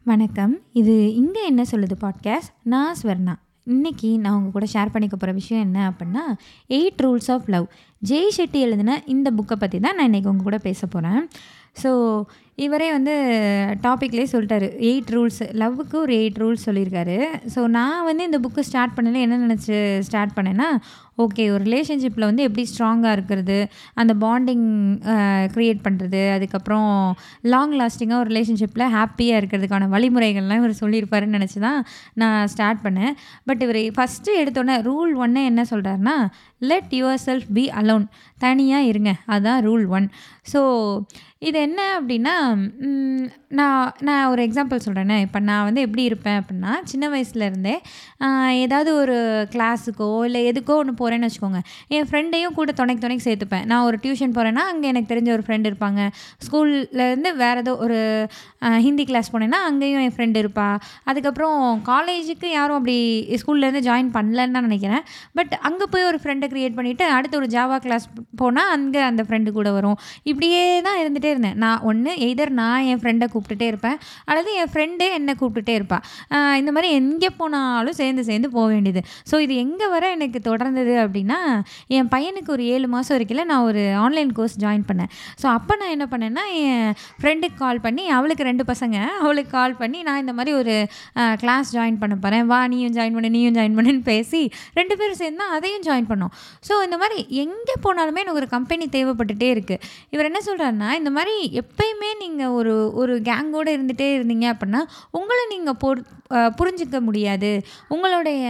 வணக்கம். இது "இங்க என்ன சொல்லுது" பாட்காஸ்ட். நான் ஸ்வர்ணா. இன்னைக்கு நான் உங்க கூட ஷேர் பண்ணிக்க போற விஷயம் என்ன அப்புட்னா, 8 rules of love. Jay Shetty எழுதின இந்த புக்க பத்தி தான் நான் இன்னைக்கு உங்க கூட பேச போறேன். ஸோ, இவரே வந்து டாபிக்லயே சொல்ட்டாரு. 8 ரூல்ஸ் லவ்வுக்கு ஒரு 8 ரூல்ஸ் சொல்லியிருக்காரு. ஸோ, நான் வந்து இந்த புக்க ஸ்டார்ட் பண்ணயில என்ன நெனச்சு ஸ்டார்ட் பண்ணேன்னா, ஓகே ஒரு ரிலேஷன்ஷிப்ல வந்து எப்படி ஸ்ட்ராங்கா இருக்கிறது, அந்த பாண்டிங் அ கிரியேட் பண்றது, அதுக்கப்புறம் லாங் லாஸ்டிங்கா ஒரு ரிலேஷன்ஷிப்ல ஹேப்பியா இருக்கிறதுக்கான வழிமுறைகள்லாம் இவரு சொல்லியிருப்பாருன்னு நெனச்சு தான் நான் ஸ்டார்ட் பண்ணேன். பட் இவரு ஃபர்ஸ்ட்டு எடுத்தோனே ரூல் 1 என்ன சொல்றாருன்னா, "let yourself be alone." தனியா இருங்க. அதான் ரூல் 1. ஸோ, இது என்ன அப்டின்னா, ம் நான் நான் ஒரு எக்ஸாம்பிள் சொல்றேனே. இப்ப நான் வந்து எப்படி இருப்பேன் அப்புட்னா, சின்ன வயசுல இருந்தே அ ஏதாவது ஒரு கிளாஸுக்கோ, இல்ல எதுக்கோ ஒண்ணு போறேன்னு வச்சுக்கோங்க. என் ஃப்ரெண்டையும் கூட தொணைக்கு தொணைக்கு சேர்த்துப்பேன். நான் ஒரு டியூஷன் போறேன்னா, அங்க எனக்கு தெரிஞ்ச ஒரு ஃப்ரெண்ட் இருப்பாங்க. ஸ்கூல்லேருந்து வேற ஏதோ ஒரு அ ஹிந்தி கிளாஸ் போனேன்னா, அங்கேயும் என் ஃப்ரெண்ட் இருப்பா. அதுக்கப்புறம் காலேஜுக்கு யாரும் அப்படி ஸ்கூல்லேருந்து ஜாயின் பண்ணலன்னு தான் நெனைக்கிறேன். பட் அங்க போய் ஒரு ஃப்ரெண்ட கிரியேட் பண்ணிட்டு, அடுத்து ஒரு ஜாவா கிளாஸ் போனா, அங்க அந்த ஃப்ரெண்டு கூட வரும். இப்படியே தான் இருந்துட்டே இருந்தேன். நான் ஒண்ணு எய்தர் நான் என் ஃப்ரெண்ட கூப்பிட்டுட்டே இருப்பேன். அல்லது என் ஃப்ரெண்டே என்ன கூப்பிட்டுட்டே இருப்பா. அ இந்த மாரி எங்கே போனாலும் சேர்ந்து சேர்ந்து போ வேண்டியது. ஸோ, இது எங்க வர எனக்கு தொடர்ந்தது அப்டின்னா, என் பையனுக்கு ஒரு 7 மாசம் இருக்கையில நான் ஒரு ஆன்லைன் கோர்ஸ் ஜாயின் பண்ணேன். ஸோ, அப்ப நான் என்ன பண்ணேன்னா, என் ஃப்ரெண்டுக்கு கால் பண்ணி அவளுக்கு 2 பசங்க. அவளுக்கு கால் பண்ணி, "நான் இந்த மாரி ஒரு அ கிளாஸ் ஜாயின் பண்ண போறேன். வா நீயும் ஜாயின் பண்ணு, நீயும் ஜாயின் பண்ணுன்னு" பேசி 2 பேரும் சேர்ந்து தான் அதையும் ஜாயின் பண்ணோம். ஸோ, இந்த மாரி எங்கே போனாலுமே எனக்கு ஒரு கம்பெனி தேவைப்பட்டுட்டே இருக்கு. இவரு என்ன சொல்றாருன்னா, இந்த மாரி எப்பயுமே நீங்க ஒரு ஒரு கேங்கோட இருந்துட்டே இருந்தீங்க அப்புட்னா, உங்கள நீங்க பொர் அ புரிஞ்சுக்க முடியாது. உங்களுடைய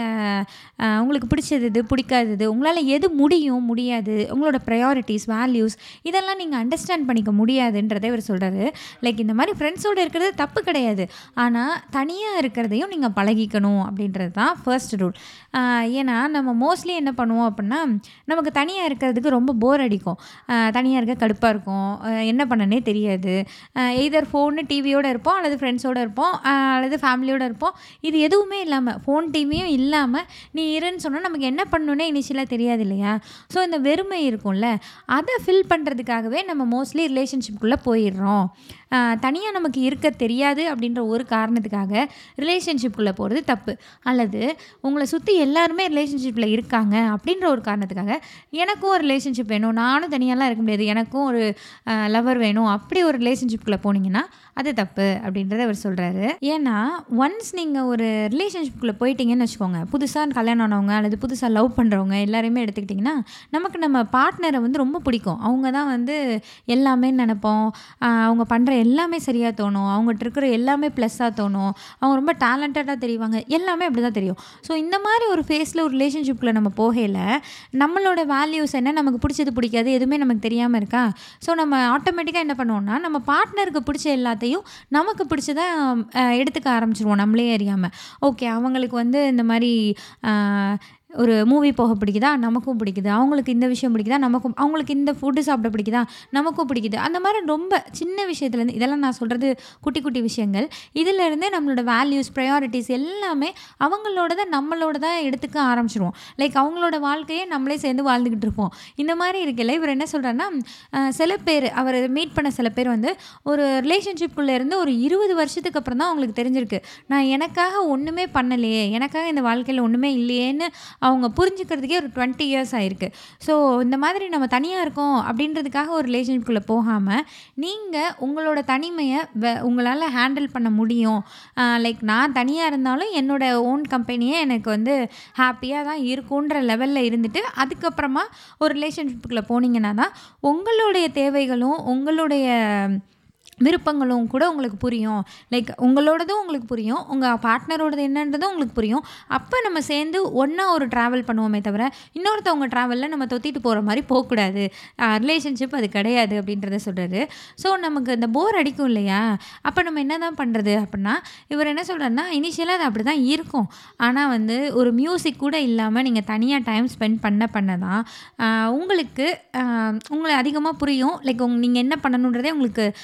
அ உங்களுக்கு பிடிச்சது எது, பிடிக்காதது, உங்களால எது முடியும், முடியாது, உங்களோட பிரையாரிட்டீஸ், வேல்யூஸ் இதெல்லாம் நீங்க அண்டர்ஸ்டாண்ட் பண்ணிக்க முடியாதுன்றத இவரு சொல்றாரு. லைக் இந்த மாரி ஃப்ரெண்ட்ஸோட இருக்கிறது தப்பு கிடையாது. ஆனா, தனியா இருக்கிறதையும் நீங்க பழகிக்கணும் அப்டின்றது தான் ஃபர்ஸ்ட் ரூல். அ ஏன்னா, நம்ம மோஸ்ட்லி என்ன பண்ணுவோம் அப்புட்னா, நமக்கு தனியா இருக்கிறதுக்கு ரொம்ப போர் அடிக்கும். அ தனியா இருக்க கடுப்பா இருக்கும். அ என்ன பண்ணனே தெரியாது. அ எய்தர் ஃபோனு, டிவியோட இருப்போம். அல்லது ஃப்ரெண்ட்ஸோட இருப்போம். அ அல்லது ஃபேமிலியோட இருப்போம். இது எதுவுமே இல்லாம, ஃபோன், டிவியும் இல்லாம நீ இருன்னு சொன்னா, நமக்கு என்ன பண்ணணும்னே இனிஷியலா தெரியாது இல்லையா? ஸோ, இந்த வெறுமை இருக்கும்ல, அத ஃபில் பண்றதுக்காகவே நம்ம மோஸ்ட்லி ரிலேஷன்ஷிப்குள்ள போயிர்றோம். அ தனியா நமக்கு இருக்க தெரியாது அப்டின்ற ஒரு காரணத்துக்காக ரிலேஷன்ஷிப்குள்ள போறது தப்பு. அல்லது உங்கள சுத்தி எல்லாருமே ரிலேஷன்ஷிப்ல இருக்காங்க அப்டின்ற ஒரு காரணத்துக்காக, எனக்கும் ஒரு ரிலேஷன்ஷிப் வேணும். நானும் தனியாலாம் இருக்க முடியாது. எனக்கும் ஒரு அ லவர் வேணும். அப்படி ஒரு ரிலேஷன்ஷிப்குள்ள போனீங்கன்னா, அது தப்பு அப்டின்றத இவரு சொல்றாரு. ஏன்னா, ஒன்ஸ் நீங்க ஒரு ரிலேஷன்ஷிப்குள்ள போயிட்டீங்கன்னு வச்சுக்கோங்க. புதுசா கல்யாணம் ஆனவங்க அல்லது புதுசா லவ் பண்றவங்க எல்லாரையுமே எடுத்துக்கிட்டிங்கன்னா, நமக்கு நம்ம பார்ட்னர வந்து ரொம்ப பிடிக்கும். அவங்க தான் வந்து எல்லாமேன்னு நெனைப்போம். அ அவங்க பண்ற எல்லாமே சரியா தோணும். அவங்கட்ட இருக்கிற எல்லாமே ப்ளஸ்ஸா தோணும். அவங்க ரொம்ப டேலண்டடா தெரிவாங்க. எல்லாமே அப்டிதான் தெரியும். ஸோ, இந்த மாரி ஒரு ஃபேஸ்ல ஒரு ரிலேஷன்ஷிப்குள்ள நம்ம போகையில, நம்மளோட வேல்யூஸ் என்ன, நமக்கு பிடிச்சது, பிடிக்காது எதுவுமே நமக்கு தெரியாம இருக்கா? ஸோ, நம்ம ஆட்டோமேட்டிக்கா என்ன பண்ணுவோம்னா, நம்ம பார்ட்னருக்கு பிடிச்ச எல்லாத்தையும் நமக்கு பிடிச்சத அ எடுத்துக்க ஆரம்பிச்சுருவோம் நம்மளே அறியாம. ஓகே அவங்களுக்கு வந்து இந்த மாரி அ ஒரு மூவி போக பிடிக்குதா? நமக்கும் பிடிக்குது. அவங்களுக்கு இந்த விஷயம் பிடிக்குதா? நமக்கும் அவங்களுக்கு இந்த ஃபுட்டு சாப்பிட பிடிக்குதா? நமக்கும் பிடிக்குது. அந்த மாரி ரொம்ப சின்ன விஷயத்துலேருந்து இதெல்லாம் நான் சொல்றது குட்டி குட்டி விஷயங்கள். இதிலேருந்தே நம்மளோட வேல்யூஸ், பிரையாரிட்டீஸ் எல்லாமே அவங்களோடத நம்மளோடதா எடுத்துக்க ஆரம்பிச்சுருவோம். லைக் அவங்களோட வாழ்க்கைய நம்மளே சேர்ந்து வாழ்ந்துகிட்டு இருப்போம். இந்த மாரி இருக்கையில இவரு என்ன சொல்றாருன்னா, அ சில பேர் அவரு மீட் பண்ண சில பேர் வந்து ஒரு ரிலேஷன்ஷிப்குள்ள இருந்து ஒரு 20 வருஷத்துக்கு அப்புறம் தான் அவங்களுக்கு தெரிஞ்சிருக்கு. நான் எனக்காக ஒண்ணுமே பண்ணலையே, எனக்காக இந்த வாழ்க்கையில ஒண்ணுமே இல்லையேன்னு அவங்க புரிஞ்சுக்கிறதுக்கே ஒரு 20 இயர்ஸ் ஆயிருக்கு. ஸோ, இந்த மாதிரி நம்ம தனியா இருக்கோம் அப்டின்றதுக்காக ஒரு ரிலேஷன்ஷிப்குள்ள போகாம, நீங்க உங்களோட தனிமைய வ உங்களால ஹேண்டில் பண்ண முடியும். அ லைக் நான் தனியா இருந்தாலும் என்னோட ஓன் கம்பெனியே எனக்கு வந்து ஹேப்பியா தான் இருக்குன்ற லெவல்ல இருந்துட்டு, அதுக்கப்புறமா ஒரு ரிலேஷன்ஷிப்குள்ள போனீங்கன்னா தான், உங்களுடைய தேவைகளும், உங்களுடைய விருப்பங்களும் கூட உங்களுக்கு புரியும். லைக் உங்களோடதும் உங்களுக்கு புரியும். உங்க பார்ட்னரோடது என்னன்றதும் உங்களுக்கு புரியும். அப்ப நம்ம சேர்ந்து ஒண்ணா ஒரு ட்ராவல் பண்ணுவோமே தவிர, இன்னொருத்தவங்க ட்ராவல்ல நம்ம தொத்திட்டு போற மாரி போக்கூடாது. அ ரிலேஷன்ஷிப் அது கிடையாது அப்டின்றத சொல்றாரு. ஸோ, நமக்கு இந்த போர் அடிக்கும் இல்லையா? அப்ப நம்ம என்னதான் பண்றது அப்புட்னா, இவரு என்ன சொல்றாருன்னா, இனிஷியலா அது அப்டிதான் இருக்கும். ஆனா வந்து ஒரு மியூசிக் கூட இல்லாம நீங்க தனியா டைம் ஸ்பெண்ட் பண்ண பண்ண தான், அ உங்களுக்கு அ உங்கள அதிகமா புரியும். லைக் உங் நீங்க என்ன பண்ணணுன்றதே உங்களுக்கு அ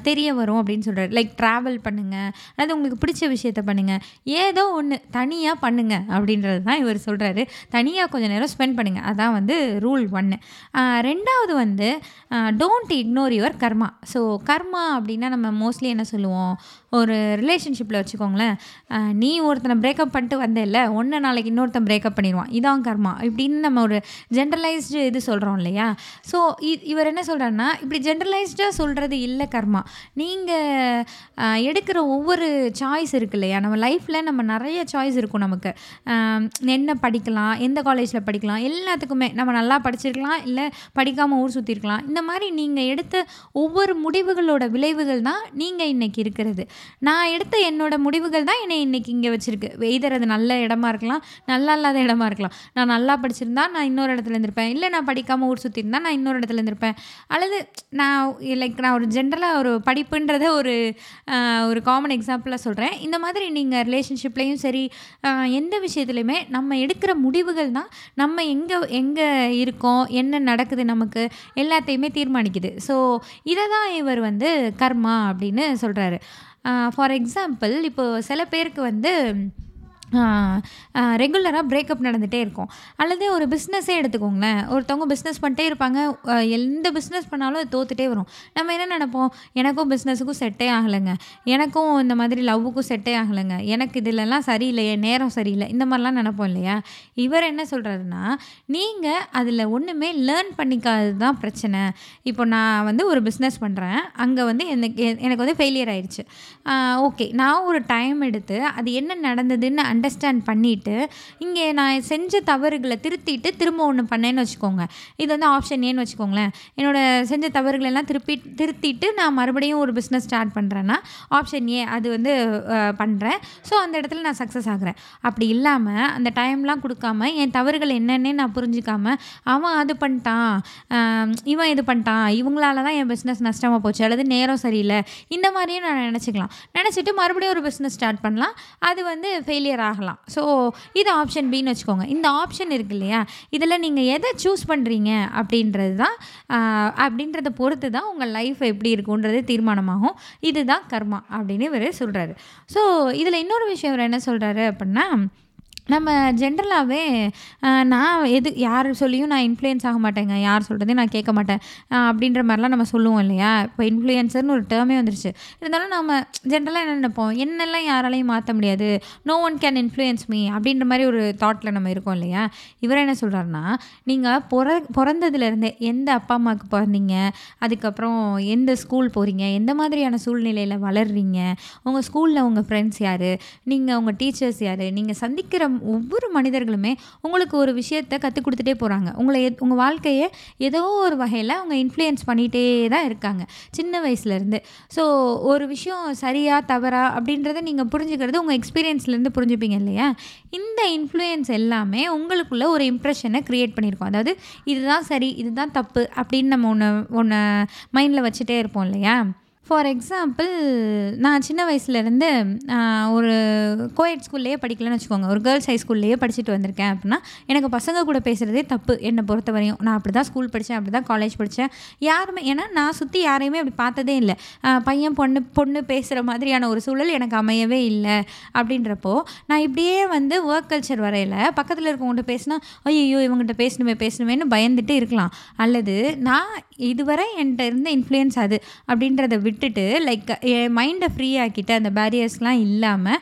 தெரிய வரும் அப்படின்னு சொல்கிறாரு லைக் ட்ராவல் பண்ணுங்கள் அதாவது உங்களுக்கு பிடிச்ச விஷயத்த பண்ணுங்கள் ஏதோ ஒன்று தனியாக பண்ணுங்க அப்படின்றது தான் இவர் சொல்கிறாரு தனியாக கொஞ்சம் நேரம் ஸ்பெண்ட் பண்ணுங்கள் அதான் வந்து ரூல் ஒன்று ரெண்டாவது வந்து don't ignore your karma so karma அப்படின்னா நம்ம மோஸ்ட்லி என்ன சொல்லுவோம் ஒரு ரிலேஷன்ஷிப்பில் வச்சுக்கோங்களேன் ஆஹ் நீ ஒருத்தனை பிரேக்கப் பண்ணிட்டு வந்தேல்ல ஒன்று நாளைக்கு இன்னொருத்தன் பிரேக்கப் பண்ணிடுவான் இதான் கர்மா இப்படின்னு நம்ம ஒரு ஜென்ரலைஸ்டு இது சொல்கிறோம் இல்லையா ஸோ இவர் என்ன சொல்கிறாருன்னா இப்படி ஜென்ரலைஸ்டாக சொல்கிறது இல்லை கர்மா நீங்கள் எடுக்கிற ஒவ்வொரு சாய்ஸ் இருக்கு இல்லையா நம்ம லைஃப்பில் நம்ம நிறைய சாய்ஸ் இருக்கும் நமக்கு ஆஹ் என்ன படிக்கலாம் எந்த காலேஜில் படிக்கலாம் எல்லாத்துக்குமே நம்ம நல்லா படிச்சிருக்கலாம் இல்லை படிக்காமல் ஊர் சுற்றிருக்கலாம் இந்த மாதிரி நீங்கள் எடுத்த ஒவ்வொரு முடிவுகளோட விளைவுகள் தான் நீங்கள் இன்னைக்கு இருக்கிறது நான் எடுத்த என்னோட முடிவுகள் தான் என்னை இன்னைக்கு இங்கே வச்சுருக்கு வெய்தர் அது நல்ல இடமா இருக்கலாம் நல்லா இல்லாத இடமா இருக்கலாம் நான் நல்லா படிச்சிருந்தா நான் இன்னொரு இடத்துல இருந்திருப்பேன் இல்லை நான் படிக்காமல் ஊர் சுற்றிருந்தா நான் இன்னொரு இடத்துல இருந்திருப்பேன் அல்லது நான் லைக் நான் ஒரு ஜென்ரலாக ஒரு படிப்புன்றத ஒரு ஆஹ், ஒரு காமன் எக்ஸாம்பிளாக சொல்கிறேன் இந்த மாதிரி நீங்கள் ரிலேஷன்ஷிப்லேயும் சரி ஆஹ், எந்த விஷயத்துலையுமே நம்ம எடுக்கிற முடிவுகள் தான் நம்ம எங்கே எங்கே இருக்கோம் என்ன நடக்குது நமக்கு எல்லாத்தையுமே தீர்மானிக்குது ஸோ இதை தான் இவர் வந்து கர்மா அப்படின்னு சொல்கிறாரு ஃபார் எக்ஸாம்பிள் இப்போ சில பேருக்கு வந்து ரெகுலராக பிரேக்கப் நடந்துகிட்டே இருக்கும் அல்லது ஒரு பிஸ்னஸே எடுத்துக்கோங்களேன் ஒருத்தவங்க பிஸ்னஸ் பண்ணிட்டே இருப்பாங்க அஹ் எந்த பிஸ்னஸ் பண்ணாலும் அது தோத்துட்டே வரும் நம்ம என்ன நினைப்போம் எனக்கும் பிஸ்னஸுக்கும் செட்டே ஆகலைங்க எனக்கும் இந்த மாதிரி லவ்வுக்கும் செட்டே ஆகலைங்க எனக்கு இதிலெல்லாம் சரியில்லையே நேரம் சரியில்லை இந்த மாதிரிலாம் நினைப்போம் இல்லையா இவர் என்ன சொல்கிறாருன்னா நீங்கள் அதில் ஒன்றுமே லேர்ன் பண்ணிக்காதது தான் பிரச்சனை இப்போ நான் வந்து ஒரு பிஸ்னஸ் பண்ணுறேன் அங்கே வந்து எனக்கு எனக்கு வந்து ஃபெயிலியர் ஆயிடுச்சு ஓகே நான் ஒரு டைம் எடுத்து அது என்ன நடந்ததுன்னு அண்டர்ஸ்டாண்ட் பண்ணிவிட்டு இங்கே நான் செஞ்ச தவறுகளை திருத்திட்டு திரும்ப ஒன்று பண்ணேன்னு வச்சுக்கோங்க இது வந்து ஆப்ஷன் ஏன்னு வச்சுக்கோங்களேன் என்னோட செஞ்ச தவறுகளை எல்லாம் திருப்பி திருத்திட்டு நான் மறுபடியும் ஒரு பிஸ்னஸ் ஸ்டார்ட் பண்ணுறேன்னா ஆப்ஷன் ஏ அது வந்து பண்ணுறேன் ஸோ அந்த இடத்துல நான் சக்ஸஸ் ஆகுறேன் அப்படி இல்லாமல் அந்த டைம்லாம் கொடுக்காம என் தவறுகள் என்னென்னே நான் புரிஞ்சுக்காம அவன் அது பண்ணிட்டான் ஆம், இவன் இது பண்ணிட்டான் இவங்களால தான் என் பிஸ்னஸ் நஷ்டமாக போச்சு அல்லது நேரம் சரியில்லை இந்த மாதிரியும் நான் நினச்சிக்கலாம் நினச்சிட்டு மறுபடியும் ஒரு பிஸ்னஸ் ஸ்டார்ட் பண்ணலாம் அது வந்து ஃபெயிலியர் ஆகலாம் ஸோ இது ஆப்ஷன் பின்னு வச்சுக்கோங்க இந்த ஆப்ஷன் இருக்கு இல்லையா இதில் நீங்கள் எதை சூஸ் பண்ணுறீங்க அப்படின்றது தான் ஆஹ், அப்படின்றத பொறுத்து தான் உங்கள் லைஃப் எப்படி இருக்குன்றது தீர்மானமாகும் இதுதான் கர்மா அப்படின்னு இவர் சொல்கிறாரு ஸோ இதில் இன்னொரு விஷயம் இவர் என்ன சொல்கிறாரு அப்படின்னா நம்ம ஜென்ரலாகவே நான் எது யார் சொல்லியும் நான் இன்ஃப்ளூயன்ஸ் ஆக மாட்டேங்க யார் சொல்கிறதையும் நான் கேட்க மாட்டேன் ஆஹ் அப்படின்ற மாதிரிலாம் நம்ம சொல்லுவோம் இல்லையா இப்போ இன்ஃப்ளூயன்சர்னு ஒரு டேர்மே வந்துருச்சு இருந்தாலும் நம்ம ஜென்ரலாக என்ன நினைப்போம் என்னெல்லாம் யாராலையும் மாற்ற முடியாது no one can influence me அப்படின்ற மாதிரி ஒரு தாட்டில் நம்ம இருக்கோம் இல்லையா இவர் என்ன சொல்கிறாருன்னா நீங்கள் பிற பிறந்ததுலேருந்தே எந்த அப்பா அம்மாவுக்கு பிறந்தீங்க அதுக்கப்புறம் எந்த ஸ்கூல் போகிறீங்க எந்த மாதிரியான சூழ்நிலையில் வளர்றீங்க உங்கள் ஸ்கூலில் உங்கள் ஃப்ரெண்ட்ஸ் யார் நீங்கள் உங்கள் டீச்சர்ஸ் யார் நீங்கள் சந்திக்கிற ஒவ்வொரு மனிதர்களுமே உங்களுக்கு ஒரு விஷயத்தை கற்றுக் கொடுத்துட்டே போகிறாங்க உங்களை எத்- உங்கள் வாழ்க்கையை ஏதோ ஒரு வகையில் அவங்க இன்ஃப்ளூயன்ஸ் பண்ணிகிட்டே தான் இருக்காங்க சின்ன வயசுலேருந்து ஸோ ஒரு விஷயம் சரியா தவறா அப்படின்றத நீங்கள் புரிஞ்சுக்கிறது உங்கள் எக்ஸ்பீரியன்ஸ்லேருந்து புரிஞ்சுப்பீங்க இல்லையா இந்த இன்ஃப்ளூயன்ஸ் எல்லாமே உங்களுக்குள்ள ஒரு இம்ப்ரெஷனை க்ரியேட் பண்ணியிருக்கோம் அதாவது இதுதான் சரி இதுதான் தப்பு அப்படின்னு நம்ம ஒன்று ஒன்று மைண்டில் வச்சுட்டே இருப்போம் இல்லையா ஃபார் எக்ஸாம்பிள் நான் சின்ன வயசுலேருந்து ஒரு கோயட் ஸ்கூல்லையே படிக்கலன்னு வச்சுக்கோங்க ஒரு கேர்ள்ஸ் ஹை ஸ்கூல்லையே படிச்சுட்டு வந்திருக்கேன் அப்படின்னா எனக்கு பசங்க கூட பேசுகிறதே தப்பு என்னை பொறுத்த வரையும் நான் அப்படி தான் ஸ்கூல் படித்தேன் அப்படி தான் காலேஜ் படித்தேன் யாருமே ஏன்னா நான் சுற்றி யாரையுமே அப்படி பார்த்ததே இல்லை ஆஹ் பையன் பொண்ணு பொண்ணு பேசுகிற மாதிரியான ஒரு சூழல் எனக்கு அமையவே இல்லை அப்படின்றப்போ நான் இப்படியே வந்து ஒர்க் கல்ச்சர் வரையில் பக்கத்தில் இருக்கவங்கள்ட்ட பேசினா ஐயோ இவங்ககிட்ட பேசணுமே பேசணுமேன்னு பயந்துட்டு இருக்கலாம் அல்லது நான் இதுவரை என்கிட்ட இருந்த இன்ஃப்ளூயன்ஸ் அது அப்படின்றத விட்டுட்டு லைக் என் மைண்டை ஃப்ரீ ஆக்கிட்டு அந்த பேரியர்ஸ்லாம் இல்லாமல்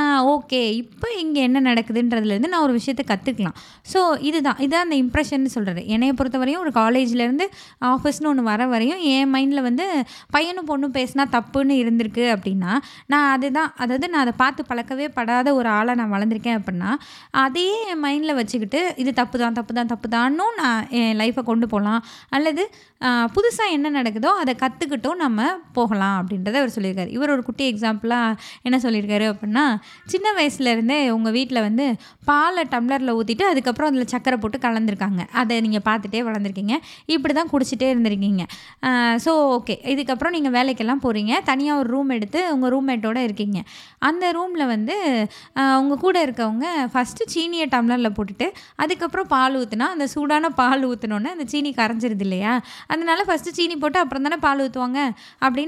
ஓகே இப்போ இங்கே என்ன நடக்குதுன்றதுலேருந்து நான் ஒரு விஷயத்தை கற்றுக்கலாம் ஸோ இதுதான் இதுதான் அந்த இம்ப்ரெஷன் சொல்கிறது என்னைய பொறுத்த வரையும் ஒரு காலேஜ்லேருந்து ஆஃபீஸ்னு ஒன்று வர வரையும் என் மைண்டில் வந்து பையனும் பொண்ணும் பேசினா தப்புன்னு இருந்திருக்கு அப்படின்னா நான் அதுதான் அதாவது நான் அதை பார்த்து பழக்கவே படாத ஒரு ஆளாக நான் வளர்ந்துருக்கேன் அப்படின்னா அதையே என் மைண்டில் வச்சுக்கிட்டு இது தப்பு தான் தப்பு தான் தப்பு தான்னும் நான் என் லைஃப்பை கொண்டு போகலாம் அல்லது புதுசாக என்ன நடக்குதோ அதை கற்றுக்கிட்டும் நம்ம போகலாம் அப்படின்றத அவர் சொல்லியிருக்காரு இவர் ஒரு குட்டி எக்ஸாம்பிளாக என்ன சொல்லியிருக்காரு அப்படின்னா சின்ன வயசுலேருந்தே உங்கள் வீட்டில் வந்து பாலை டம்ளரில் ஊற்றிட்டு அதுக்கப்புறம் அதில் சக்கரை போட்டு கலந்துருக்காங்க அதை நீங்கள் பார்த்துட்டே வளர்ந்துருக்கீங்க இப்படி தான் குடிச்சிட்டே இருந்திருக்கீங்க ஸோ ஓகே இதுக்கப்புறம் நீங்கள் வேலைக்கெல்லாம் போகிறீங்க தனியாக ஒரு ரூம் எடுத்து உங்கள் ரூம்மேட்டோடு இருக்கீங்க அந்த ரூமில் வந்து உங்கள் கூட இருக்கவங்க ஃபஸ்ட்டு சீனியை டம்ளரில் போட்டுட்டு அதுக்கப்புறம் பால் ஊற்றுனா அந்த சூடான பால் ஊற்றினோன்னே அந்த சீனி கரைஞ்சிருது இல்லையா அதனால ஃபஸ்ட்டு சீனி போட்டு அப்புறம் தானே பால் ஊற்றுவாங்க அப்படின்னு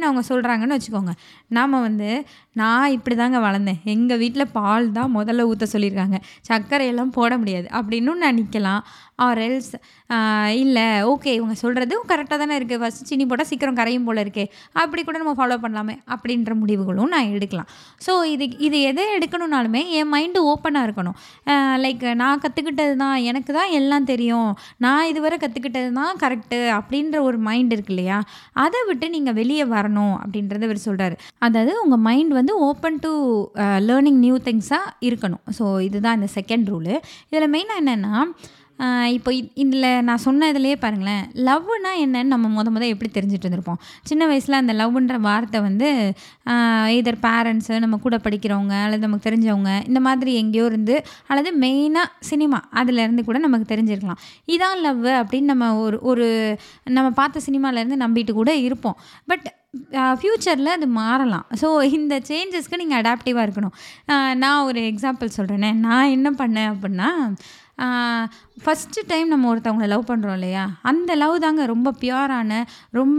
அப்படின்னு அவங்க சொல்கிறாங்கன்னு வச்சுக்கோங்க நாம் வந்து நான் இப்படி தாங்க வளர்ந்தேன் எங்கள் வீட்டில் பால் தான் முதல்ல ஊற்ற சொல்லியிருக்காங்க சர்க்கரையெல்லாம் போட முடியாது அப்படின்னு நான் நிற்கலாம் ஆர் எல்ஸ் இல்லை ஓகே இவங்க சொல்கிறது கரெக்டாக தானே இருக்குது ஃபஸ்ட்டு சீனி போட்டால் சீக்கிரம் கரையும் போல் இருக்கே அப்படி கூட நம்ம ஃபாலோ பண்ணலாமே அப்படின்ற முடிவுகளும் நான் எடுக்கலாம் ஸோ இது இது எதை எடுக்கணும்னாலுமே என் மைண்டு ஓப்பனாக இருக்கணும் லைக் நான் கற்றுக்கிட்டது தான் எனக்கு தான் எல்லாம் தெரியும் நான் இதுவரை கற்றுக்கிட்டது தான் கரெக்டு அப்படின்ற ஒரு மைண்ட் இருக்கு இல்லையா அதை விட்டு நீங்கள் வெளியே வரணும் அப்படின்றத இவர் சொல்கிறாரு அதாவது உங்கள் மைண்ட் வந்து ஓப்பன் டு லேர்னிங் நியூ திங்ஸாக இருக்கணும் ஸோ இதுதான் இந்த செகண்ட் ரூலு இதில் மெயினாக என்னென்னா இப்போ இதில் நான் சொன்ன இதுலேயே பாருங்களேன் லவ்னா என்னன்னு நம்ம முத முத எப்படி தெரிஞ்சுட்டு இருந்திருப்போம் சின்ன வயசில் அந்த லவ்ன்ற வார்த்தை வந்து இதர் பேரண்ட்ஸு நம்ம கூட படிக்கிறவங்க அல்லது நமக்கு தெரிஞ்சவங்க இந்த மாதிரி எங்கேயோ இருந்து அல்லது மெயினாக சினிமா அதுலேருந்து கூட நமக்கு தெரிஞ்சிருக்கலாம் இதான் லவ் அப்படின்னு நம்ம ஒரு ஒரு நம்ம பார்த்த சினிமாலேருந்து நம்பிட்டு கூட இருப்போம் பட் ஃப்யூச்சரில் அது மாறலாம் ஸோ இந்த சேஞ்சஸ்க்கு நீங்கள் அடாப்டிவாக இருக்கணும் நான் ஒரு எக்ஸாம்பிள் சொல்கிறேனே நான் என்ன பண்ணேன் அப்படின்னா ஃபஸ்ட்டு டைம் நம்ம ஒருத்தவங்களை லவ் பண்ணுறோம் இல்லையா அந்த லவ் தாங்க ரொம்ப பியூரான ரொம்ப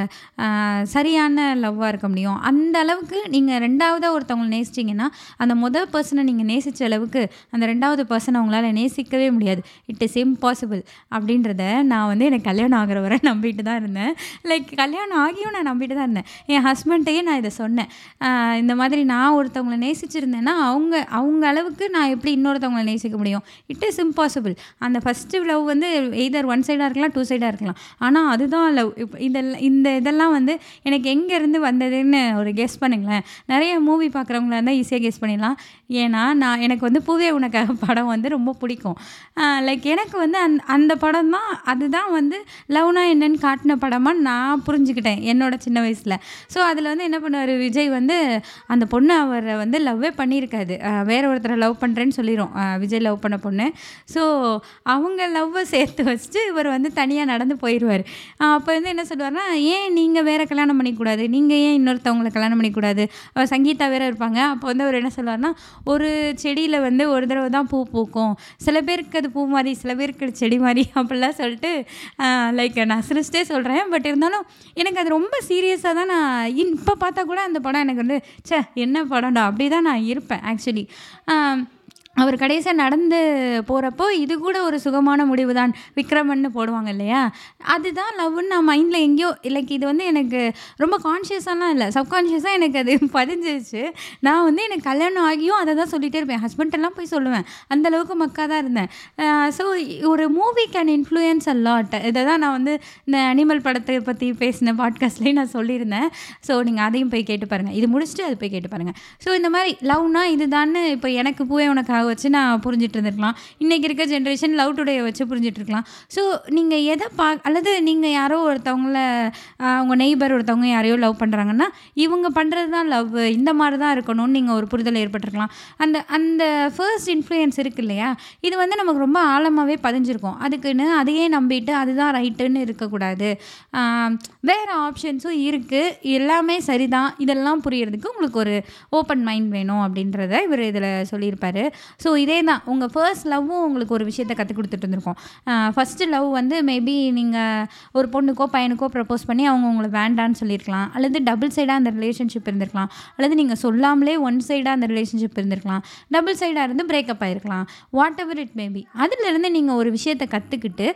சரியான லவ்வாக இருக்க முடியும் அந்த அளவுக்கு நீங்கள் ரெண்டாவதாக ஒருத்தவங்களை நேசிச்சிங்கன்னா அந்த முதல் பர்சனை நீங்கள் நேசித்த அளவுக்கு அந்த ரெண்டாவது பர்சனை அவங்களால நேசிக்கவே முடியாது இட் இஸ் இம்பாசிபிள் அப்படின்றத நான் வந்து எனக்கு கல்யாணம் ஆகிற வரை நம்பிட்டு தான் இருந்தேன் லைக் கல்யாணம் ஆகியும் நான் நம்பிட்டு தான் இருந்தேன் என் ஹஸ்பண்ட்டையே நான் இதை சொன்னேன் இந்த மாதிரி நான் ஒருத்தவங்களை நேசிச்சிருந்தேன்னா அவங்க அவங்க அளவுக்கு நான் எப்படி இன்னொருத்தவங்களை நேசிக்க முடியும் இட் இஸ் இம்பாசிபிள் அந்த ஃபஸ்ட்டு லவ் வந்து எய்தர் ஒன் சைடாக இருக்கலாம் டூ சைடாக இருக்கலாம் ஆனால் அதுதான் லவ் இப்போ இதெல்லாம் இந்த இதெல்லாம் வந்து எனக்கு எங்கேருந்து வந்ததுன்னு ஒரு கெஸ் பண்ணுங்களேன் நிறைய மூவி பார்க்குறவங்களா இருந்தால் ஈஸியாக கெஸ் பண்ணிடலாம் ஏன்னா நான் எனக்கு வந்து பூவே உனக்காக படம் வந்து ரொம்ப பிடிக்கும் லைக் எனக்கு வந்து அந் அந்த படம் தான் அதுதான் வந்து லவ்னா என்னன்னு காட்டின படமாக நான் புரிஞ்சுக்கிட்டேன் என்னோட சின்ன வயசில் ஸோ அதில் வந்து என்ன பண்ணுவார் விஜய் வந்து அந்த பொண்ணு அவரை வந்து லவ்வே பண்ணியிருக்காது வேற ஒருத்தரை லவ் பண்ணுறேன்னு சொல்லிடும் விஜய் லவ் பண்ண பொண்ணு ஸோ அவங்க லவ்வை சேர்த்து வச்சுட்டு இவர் வந்து தனியாக நடந்து போயிடுவார் அப்போ வந்து என்ன சொல்லுவார்னா ஏன் நீங்கள் வேறு கல்யாணம் பண்ணிக்கூடாது நீங்கள் ஏன் இன்னொருத்தவங்களை கல்யாணம் பண்ணிக்கூடாது சங்கீதா வேறு இருப்பாங்க அப்போ வந்து அவர் என்ன சொல்லுவார்னா ஒரு செடியில் வந்து ஒரு தடவை தான் பூ பூக்கும் சில பேருக்கு அது பூ மாதிரி சில பேருக்கு அது செடி மாதிரி அப்படிலாம் சொல்லிட்டு லைக் நான் சிரிச்சிட்டே சொல்கிறேன் பட் இருந்தாலும் எனக்கு அது ரொம்ப சீரியஸாக தான் நான் இப்போ பார்த்தா கூட அந்த படம் எனக்கு வந்து சே என்ன படம்டா அப்படி தான் நான் இருப்பேன் ஆக்சுவலி அவர் கடைசியாக நடந்து போகிறப்போ இது கூட ஒரு சுகமான முடிவு தான் விக்ரமன்னு போடுவாங்க இல்லையா அதுதான் லவ்னு நான் மைண்டில் எங்கேயோ லைக் இது வந்து எனக்கு ரொம்ப கான்ஷியஸாலாம் இல்லை சப்கான்ஷியஸாக எனக்கு அது பதிஞ்சிருச்சு நான் வந்து எனக்கு கல்யாணம் ஆகியும் அதை தான் சொல்லிகிட்டே இருப்பேன் ஹஸ்பண்டெல்லாம் போய் சொல்லுவேன் அந்தளவுக்கு மக்கா தான் இருந்தேன் ஸோ ஒரு movie can influence a lot இதை தான் நான் வந்து இந்த அனிமல் படத்தை பற்றி பேசின பாட்காஸ்ட்லேயும் நான் சொல்லியிருந்தேன் ஸோ நீங்கள் அதையும் போய் கேட்டு பாருங்கள் இது முடிச்சுட்டு அது போய் கேட்டு பாருங்கள் ஸோ இந்த மாதிரி லவ்னா இதுதான்னு இப்போ எனக்கு பூவே உனக்கு வச்சு நான் புரிஞ்சிட்டு இருந்திருக்கலாம் இன்றைக்கி இருக்க ஜென்ரேஷன் லவ் டுடே வச்சு புரிஞ்சிட்டு இருக்கலாம் ஸோ நீங்கள் எதை பா அல்லது நீங்கள் யாரோ ஒருத்தவங்கள அவங்க நெய்பர் ஒருத்தவங்க யாரையோ லவ் பண்ணுறாங்கன்னா இவங்க பண்ணுறது தான் லவ் இந்த மாதிரி தான் இருக்கணும்னு நீங்கள் ஒரு புரிதல் ஏற்பட்டிருக்கலாம் அந்த அந்த ஃபர்ஸ்ட் இன்ஃப்ளூயன்ஸ் இருக்கு இல்லையா இது வந்து நமக்கு ரொம்ப ஆழமாகவே பதிஞ்சிருக்கும் அதுக்குன்னு அதையே நம்பிட்டு அதுதான் ரைட்டுன்னு இருக்கக்கூடாது வேறு ஆப்ஷன்ஸும் இருக்குது எல்லாமே சரிதான் இதெல்லாம் புரியறதுக்கு உங்களுக்கு ஒரு ஓப்பன் மைண்ட் வேணும் அப்படின்றத இவர் இதில் சொல்லியிருப்பார் ஸோ இதே தான் உங்கள் ஃபர்ஸ்ட் லவ்வும் உங்களுக்கு ஒரு விஷயத்தை கற்றுக் கொடுத்துட்டு இருந்திருக்கோம் ஃபஸ்ட்டு லவ் வந்து மேபி நீங்கள் ஒரு பொண்ணுக்கோ பையனுக்கோ ப்ரப்போஸ் பண்ணி அவங்க உங்களை வேண்டான்னு சொல்லியிருக்கலாம் அல்லது டபுள் சைடாக அந்த ரிலேஷன்ஷிப் இருந்திருக்கலாம் அல்லது நீங்கள் சொல்லாமலே ஒன் சைடாக அந்த ரிலேஷன்ஷிப் இருந்திருக்கலாம் டபுள் சைடாக இருந்து பிரேக்கப் ஆகிருக்கலாம் வாட் எவர் இட் மேபி அதிலிருந்து நீங்கள் ஒரு விஷயத்தை கற்றுக்கிட்டு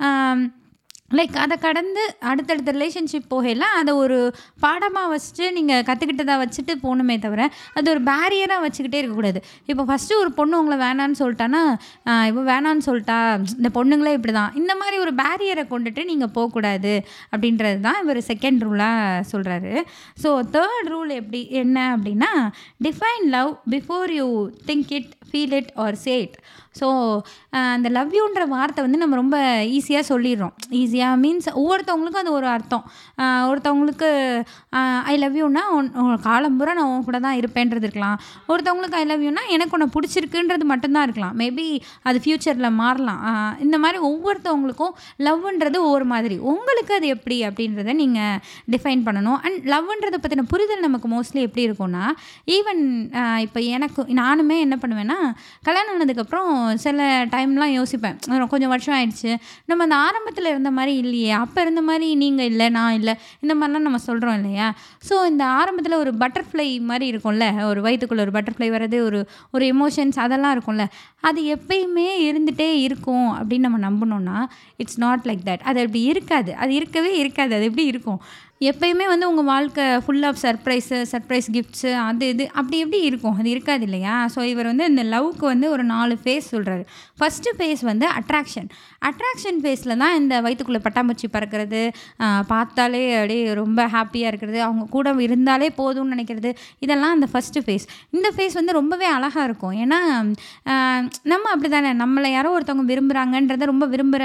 லைக் அதை கடந்து அடுத்தடுத்த ரிலேஷன்ஷிப் போகையில் அதை ஒரு பாடமாக வச்சுட்டு நீங்கள் கற்றுக்கிட்டதாக வச்சுட்டு போகணுமே தவிர அது ஒரு பேரியராக வச்சுக்கிட்டே இருக்கக்கூடாது இப்போ ஃபஸ்ட்டு ஒரு பொண்ணு உங்களை வேணான்னு சொல்லிட்டான்னா இப்போ வேணான்னு சொல்லிட்டா இந்த பொண்ணுங்களே இப்படி தான் இந்த மாதிரி ஒரு பேரியரை கொண்டுட்டு நீங்கள் போகக்கூடாது அப்படின்றது தான் இவர் செகண்ட் ரூலாக சொல்கிறாரு ஸோ தேர்ட் ரூல் எப்படி என்ன அப்படின்னா define love before you think it feel it or say it so அந்த லவ் யூன்ற வார்த்தை வந்து நம்ம ரொம்ப ஈஸியாக சொல்லிடுறோம் ஈஸியாக மீன்ஸ் ஒவ்வொருத்தவங்களுக்கும் அது ஒரு அர்த்தம் ஒருத்தவங்களுக்கு ஐ லவ் யூனா காலம்புற நான் உன் கூட தான் இருப்பேன்றது இருக்கலாம் ஒருத்தவங்களுக்கு ஐ லவ் யூனா எனக்கு உன்னை பிடிச்சிருக்குன்றது மட்டும்தான் இருக்கலாம் மேபி அது ஃப்யூச்சரில் மாறலாம் இந்த மாதிரி ஒவ்வொருத்தவங்களுக்கும் லவ்ன்றது ஒவ்வொரு மாதிரி உங்களுக்கு அது எப்படி அப்படின்றத நீங்கள் டிஃபைன் பண்ணணும் அண்ட் லவ்ன்றதை பற்றின புரிதல் நமக்கு மோஸ்ட்லி எப்படி இருக்கும்னா ஈவன் இப்போ எனக்கு நானுமே என்ன பண்ணுவேன்னா கல்யாணம் ஆனதுக்கப்புறம் சில டைம்லாம் யோசிப்பேன் கொஞ்சம் வருஷம் ஆயிடுச்சு நம்ம அந்த ஆரம்பத்தில் இருந்த மாதிரி மாதிரி இல்லையே அப்போ இருந்த மாதிரி நீங்கள் இல்லை நான் இல்லை இந்த மாதிரிலாம் நம்ம சொல்கிறோம் இல்லையா ஸோ இந்த ஆரம்பத்தில் ஒரு பட்டர்ஃப்ளை மாதிரி இருக்கும்ல ஒரு வயிற்றுக்குள்ளே ஒரு பட்டர்ஃப்ளை வர்றது ஒரு ஒரு எமோஷன்ஸ் அதெல்லாம் இருக்கும்ல அது எப்பயுமே இருந்துகிட்டே இருக்கும் அப்படின்னு நம்ம நம்பினோன்னா இட்ஸ் நாட் லைக் தட் அது அப்படி இருக்காது அது இருக்கவே இருக்காது அது எப்படி இருக்கும் எப்பயுமே வந்து உங்கள் வாழ்க்கை full of surprise surprise gifts அது இது அப்படி எப்படி இருக்கும் அது இருக்காது இல்லையா ஸோ இவர் வந்து இந்த லவ்க்கு வந்து ஒரு நாலு ஃபேஸ் சொல்கிறாரு ஃபஸ்ட்டு ஃபேஸ் வந்து அட்ராக்ஷன் அட்ராக்ஷன் ஃபேஸில் தான் இந்த வயிற்றுக்குள்ளே பட்டாம்பூச்சி பறக்கிறது ஆஹ், பார்த்தாலே அப்படியே ரொம்ப ஹாப்பியாக இருக்கிறது அவங்க கூட இருந்தாலே போதும்னு நினைக்கிறது இதெல்லாம் அந்த ஃபஸ்ட்டு ஃபேஸ் இந்த ஃபேஸ் வந்து ரொம்பவே அழகாக இருக்கும் ஏன்னா ஆஹ், நம்ம அப்படி தானே நம்மளை யாரோ ஒருத்தவங்க விரும்புகிறாங்கன்றத ரொம்ப விரும்புகிற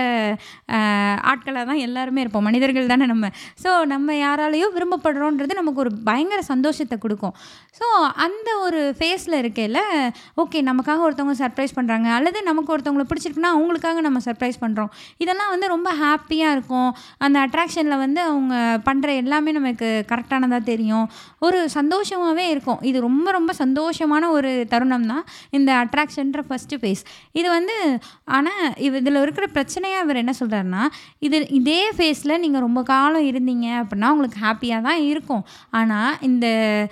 ஆட்களாக தான் எல்லாருமே இருப்போம் மனிதர்கள் தானே நம்ம ஸோ நம்ம யாராலேயோ விரும்பப்படுறோன்றது நமக்கு ஒரு பயங்கர சந்தோஷத்தை கொடுக்கும் ஸோ அந்த ஒரு ஃபேஸில் இருக்கையில் ஓகே நமக்காக ஒருத்தவங்க சர்ப்ரைஸ் பண்ணுறாங்க அல்லது நமக்கு ஒருத்தவங்களை பிடிச்சிருக்குன்னா அவங்களுக்காக நம்ம சர்ப்ரைஸ் பண்ணுறோம் இதெல்லாம் வந்து ரொம்ப ஹாப்பியாக இருக்கும் அந்த அட்ராக்ஷனில் வந்து அவங்க பண்ணுற எல்லாமே நமக்கு கரெக்டானதாக தெரியும் ஒரு சந்தோஷமாகவே இருக்கும் இது ரொம்ப ரொம்ப சந்தோஷமான ஒரு தருணம் தான் இந்த அட்ராக்ஷன்ற ஃபஸ்ட்டு ஃபேஸ் இது வந்து ஆனால் இது இதில் இருக்கிற பிரச்சனையாக இவர் என்ன சொல்கிறாருன்னா இது இதே ஃபேஸில் நீங்கள் ரொம்ப காலம் இருந்தீங்க அப்படின்னா உங்களுக்கு ஹாப்பியாக தான் இருக்கும் ஆனால் இந்த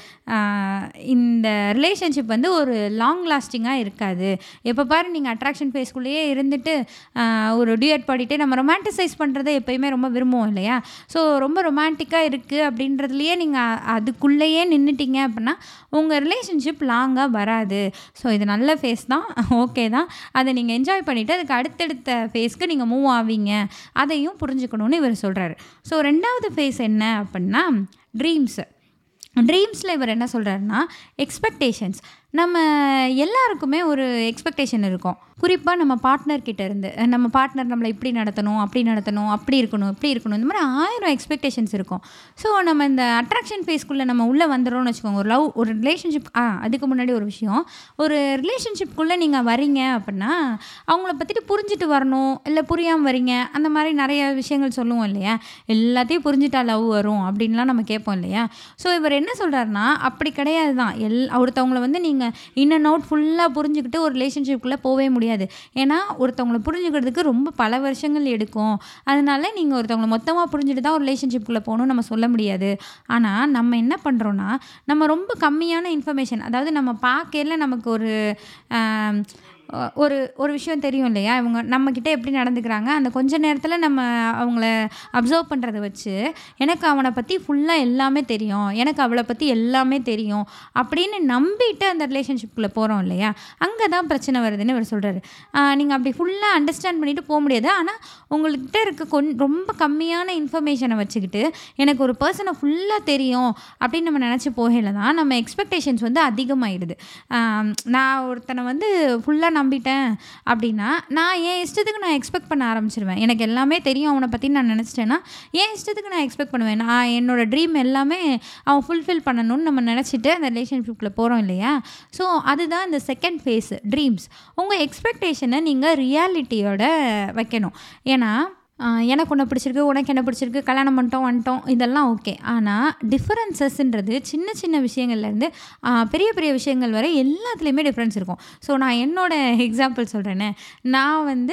ஆஹ், இந்த ரிலேஷன்ஷிப் வந்து ஒரு லாங் லாஸ்டிங்காக இருக்காது எப்போ பாரு நீங்கள் அட்ராக்ஷன் ஃபேஸ்க்குள்ளேயே இருந்துட்டு ஆஹ், ஒரு டியூட் பாடிட்டு நம்ம ரொமான்டிசைஸ் பண்ணுறதை எப்பயுமே ரொம்ப விரும்புவோம் இல்லையா ஸோ ரொம்ப ரொமான்டிக்காக இருக்குது அப்படின்றதுலையே நீங்கள் அதுக்குள்ளேயே நின்றுட்டீங்க அப்படின்னா உங்கள் ரிலேஷன்ஷிப் லாங்காக வராது ஸோ இது நல்ல ஃபேஸ் தான் ஓகே தான் அதை நீங்கள் என்ஜாய் பண்ணிவிட்டு அதுக்கு அடுத்தடுத்த ஃபேஸ்க்கு நீங்கள் மூவ் ஆவீங்க அதையும் புரிஞ்சுக்கணும்னு இவர் சொல்கிறாரு ஸோ ரெண்டாவது ஃபேஸ் என்ன அப்படின்னா ட்ரீம்ஸு ட்ரீம்ஸில் இவர் என்ன சொல்கிறாருன்னா எக்ஸ்பெக்டேஷன்ஸ் நம்ம எல்லாருக்குமே ஒரு எக்ஸ்பெக்டேஷன் இருக்கும் குறிப்பாக நம்ம பார்ட்னர் கிட்ட இருந்து நம்ம பார்ட்னர் நம்மளை இப்படி நடத்தணும் அப்படி நடத்தணும் அப்படி இருக்கணும் இப்படி இருக்கணும் இந்த மாதிரி ஆயிரம் எக்ஸ்பெக்டேஷன்ஸ் இருக்கும் ஸோ நம்ம இந்த அட்ராக்ஷன் ஃபேஸ்க்குள்ளே நம்ம உள்ளே வந்துடுறோம்னு வச்சுக்கோங்க ஒரு லவ் ஒரு ரிலேஷன்ஷிப் ஆ அதுக்கு முன்னாடி ஒரு விஷயம் ஒரு ரிலேஷன்ஷிப்குள்ளே நீங்கள் வரீங்க அப்படின்னா அவங்கள பற்றிட்டு புரிஞ்சுட்டு வரணும் இல்லை புரியாமல் வரீங்க அந்த மாதிரி நிறைய விஷயங்கள் சொல்லுவோம் இல்லையா எல்லாத்தையும் புரிஞ்சுட்டா லவ் வரும் அப்படின்லாம் நம்ம கேட்போம் இல்லையா ஸோ இவர் என்ன சொல்கிறாருன்னா அப்படி கிடையாது தான் எல் ஒருத்தவங்களை வந்து நீங்கள் இன் அண்ட் அவுட் ஃபுல்லாக புரிஞ்சுக்கிட்டு ஒரு ரிலேஷன்ஷிப்குள்ளே போகவே முடியாது ஏன்னா ஒருத்தவங்களை புரிஞ்சுக்கிறதுக்கு ரொம்ப பல வருஷங்கள் எடுக்கும் அதனால நீங்கள் ஒருத்தவங்களை மொத்தமாக புரிஞ்சுட்டு தான் ஒரு ரிலேஷன்ஷிப்குள்ளே போகணும்னு நம்ம சொல்ல முடியாது ஆனால் நம்ம என்ன பண்ணுறோன்னா நம்ம ரொம்ப கம்மியான இன்ஃபர்மேஷன் அதாவது நம்ம பார்க்கையில நமக்கு ஒரு ஆம், ஒரு ஒரு விஷயம் தெரியும் இல்லையா இவங்க நம்மக்கிட்ட எப்படி நடந்துக்கிறாங்க அந்த கொஞ்ச நேரத்தில் நம்ம அவங்கள அப்சர்வ் பண்ணுறத வச்சு எனக்கு அவனை பற்றி ஃபுல்லாக எல்லாமே தெரியும் எனக்கு அவளை பற்றி எல்லாமே தெரியும் அப்படின்னு நம்பிட்டு அந்த ரிலேஷன்ஷிப்பில் போகிறோம் இல்லையா அங்கே தான் பிரச்சனை வருதுன்னு இவர் சொல்கிறாரு நீங்கள் அப்படி ஃபுல்லாக அண்டர்ஸ்டாண்ட் பண்ணிட்டு போக முடியாது ஆனால் உங்கள்கிட்ட இருக்க கொன் ரொம்ப கம்மியான இன்ஃபர்மேஷனை வச்சுக்கிட்டு எனக்கு ஒரு பர்சனை ஃபுல்லாக தெரியும் அப்படின்னு நம்ம நினச்சி போகையில் தான் நம்ம எக்ஸ்பெக்டேஷன்ஸ் வந்து அதிகமாகிடுது ஆம், நான் ஒருத்தனை வந்து ஃபுல்லாக நம்பிட்டேன் அப்படின்னா நான் என் இஷ்டத்துக்கு நான் எக்ஸ்பெக்ட் பண்ண ஆரம்பிச்சிருவேன் எனக்கு எல்லாமே தெரியும் அவனை பற்றி நான் நினச்சிட்டேன்னா என் இஷ்டத்துக்கு நான் எக்ஸ்பெக்ட் பண்ணுவேன் நான் என்னோட ட்ரீம் எல்லாமே அவன் ஃபுல்ஃபில் பண்ணணும்னு நம்ம நினச்சிட்டு அந்த ரிலேஷன்ஷிப்பில் போகிறோம் இல்லையா ஸோ அதுதான் இந்த செகண்ட் ஃபேஸ் ட்ரீம்ஸ் உங்கள் எக்ஸ்பெக்டேஷனை நீங்கள் ரியாலிட்டியோட வைக்கணும் ஏன்னா ஆஹ் எனக்கு ஒன்று பிடிச்சிருக்கு உனக்கு என்ன பிடிச்சிருக்கு கல்யாணம் பண்ணிட்டோம் வந்துட்டோம் இதெல்லாம் ஓகே ஆனால் டிஃப்ரென்சஸ்ன்றது சின்ன சின்ன விஷயங்கள்லேருந்து பெரிய பெரிய விஷயங்கள் வரை எல்லாத்துலேயுமே டிஃப்ரென்ஸ் இருக்கும் ஸோ நான் என்னோட எக்ஸாம்பிள் சொல்கிறேனே நான் வந்து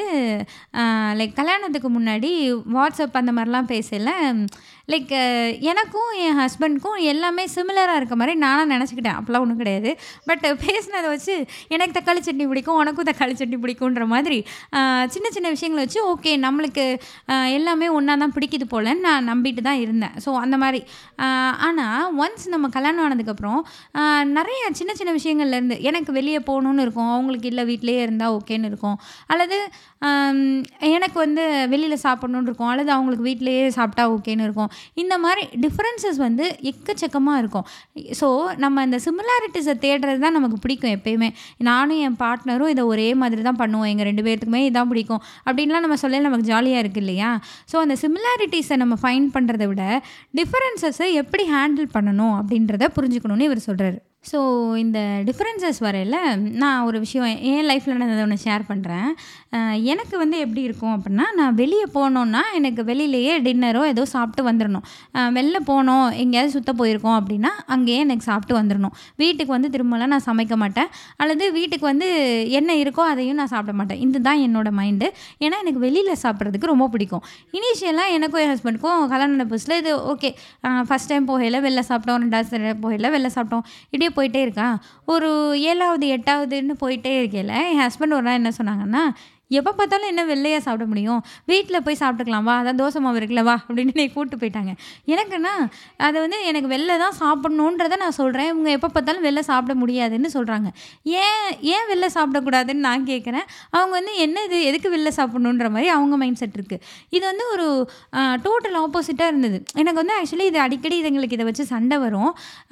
லைக் கல்யாணத்துக்கு முன்னாடி வாட்ஸ்அப் அந்த மாதிரிலாம் பேசல லைக் எனக்கும் என் ஹஸ்பண்ட்க்கும் எல்லாமே சிமிலராக இருக்க மாதிரி நானாக நினச்சிக்கிட்டேன் அப்போலாம் ஒன்றும் கிடையாது பட் பேசினதை வச்சு எனக்கு தக்காளி சட்னி பிடிக்கும் உனக்கும் தக்காளி சட்னி பிடிக்குன்ற மாதிரி ஆஹ் சின்ன சின்ன விஷயங்களை வச்சு ஓகே நம்மளுக்கு ஆஹ் எல்லாமே ஒன்றா தான் பிடிக்குது போலன்னு நான் நம்பிட்டு தான் இருந்தேன் ஸோ அந்த மாதிரி ஆனால் ஒன்ஸ் நம்ம கல்யாணம் ஆனதுக்கப்புறம் ஆஹ் நிறைய சின்ன சின்ன விஷயங்கள்லேருந்து எனக்கு வெளியே போகணுன்னு இருக்கும் அவங்களுக்கு இல்லை வீட்டிலேயே இருந்தால் ஓகேன்னு இருக்கும் அல்லது ஆம், எனக்கு வந்து வெளியில் சாப்பிட்ணுன்னு இருக்கும் அல்லது அவங்களுக்கு வீட்டிலேயே சாப்பிட்டா ஓகேன்னு இருக்கும் இந்த மாதிரி டிஃப்ரென்சஸ் வந்து எக்கச்சக்கமாக இருக்கும் ஸோ நம்ம இந்த சிமிலாரிட்டிஸை தேடுறது தான் நமக்கு பிடிக்கும் எப்பயுமே நானும் என் பார்ட்னரும் இதை ஒரே மாதிரி தான் பண்ணுவோம் எங்கள் ரெண்டு பேர்த்துக்குமே இதான் பிடிக்கும் அப்படின்லாம் நம்ம சொல்ல நமக்கு ஜாலியாக இருக்கு இல்லையா ஸோ அந்த சிமிலாரிட்டிஸை நம்ம ஃபைண்ட் பண்ணுறதை விட டிஃப்ரென்சஸை எப்படி ஹேண்டில் பண்ணணும் அப்படின்றத புரிஞ்சுக்கணும்னு இவர் சொல்கிறாரு ஸோ இந்த டிஃப்ரென்சஸ் வரையில் நான் ஒரு விஷயம் என் லைஃப்பில் நடந்ததை ஒன்று ஷேர் பண்ணுறேன் எனக்கு வந்து எப்படி இருக்கும் அப்படின்னா நான் வெளியே போனோன்னா எனக்கு வெளியிலேயே டின்னரோ ஏதோ சாப்பிட்டு வந்துடணும் அஹ் வெளில போனோம் எங்கேயாவது சுத்த போயிருக்கோம் அப்படின்னா அங்கேயே எனக்கு சாப்பிட்டு வந்துடணும் வீட்டுக்கு வந்து திரும்பலாம் நான் சமைக்க மாட்டேன் அல்லது வீட்டுக்கு வந்து என்ன இருக்கோ அதையும் நான் சாப்பிட மாட்டேன் இதுதான் என்னோட மைண்டு ஏன்னா எனக்கு வெளியில் சாப்பிட்றதுக்கு ரொம்ப பிடிக்கும் இனிஷியலாக எனக்கும் என் ஹஸ்பண்டுக்கும் கல்யாண புதுசில் இது ஓகே ஃபஸ்ட் டைம் போகையில் வெளில சாப்பிட்டோம் ரெண்டாவது போகையில் வெளில சாப்பிட்டோம் இப்படியே போயிட்டே இருக்கா ஒரு ஏழாவது எட்டாவதுன்னு போயிட்டே இருக்கையில் என் ஹஸ்பண்ட் ஒரு நாள் என்ன சொன்னாங்கன்னா எப்போ பார்த்தாலும் என்ன வெள்ளையாக சாப்பிட முடியும் வீட்டில் போய் சாப்பிட்டுக்கலாம் வா அதான் தோசை மாவு இருக்குல்ல வா அப்படின்னு என்னை கூப்பிட்டு போயிட்டாங்க எனக்குன்னா அது வந்து எனக்கு வெளில தான் சாப்பிட்ணுன்றதை நான் சொல்கிறேன் இவங்க எப்போ பார்த்தாலும் வெளில சாப்பிட முடியாதுன்னு சொல்கிறாங்க ஏன் ஏன் வெளில சாப்பிடக்கூடாதுன்னு நான் கேட்குறேன் அவங்க வந்து என்ன இது எதுக்கு வெளில சாப்பிட்ணுன்ற மாதிரி அவங்க மைண்ட் செட் இருக்குது இது வந்து ஒரு டோட்டல் ஆப்போசிட்டாக இருந்தது எனக்கு வந்து ஆக்சுவலி இது அடிக்கடி இதுங்களுக்கு இதை வச்சு சண்டை வரும்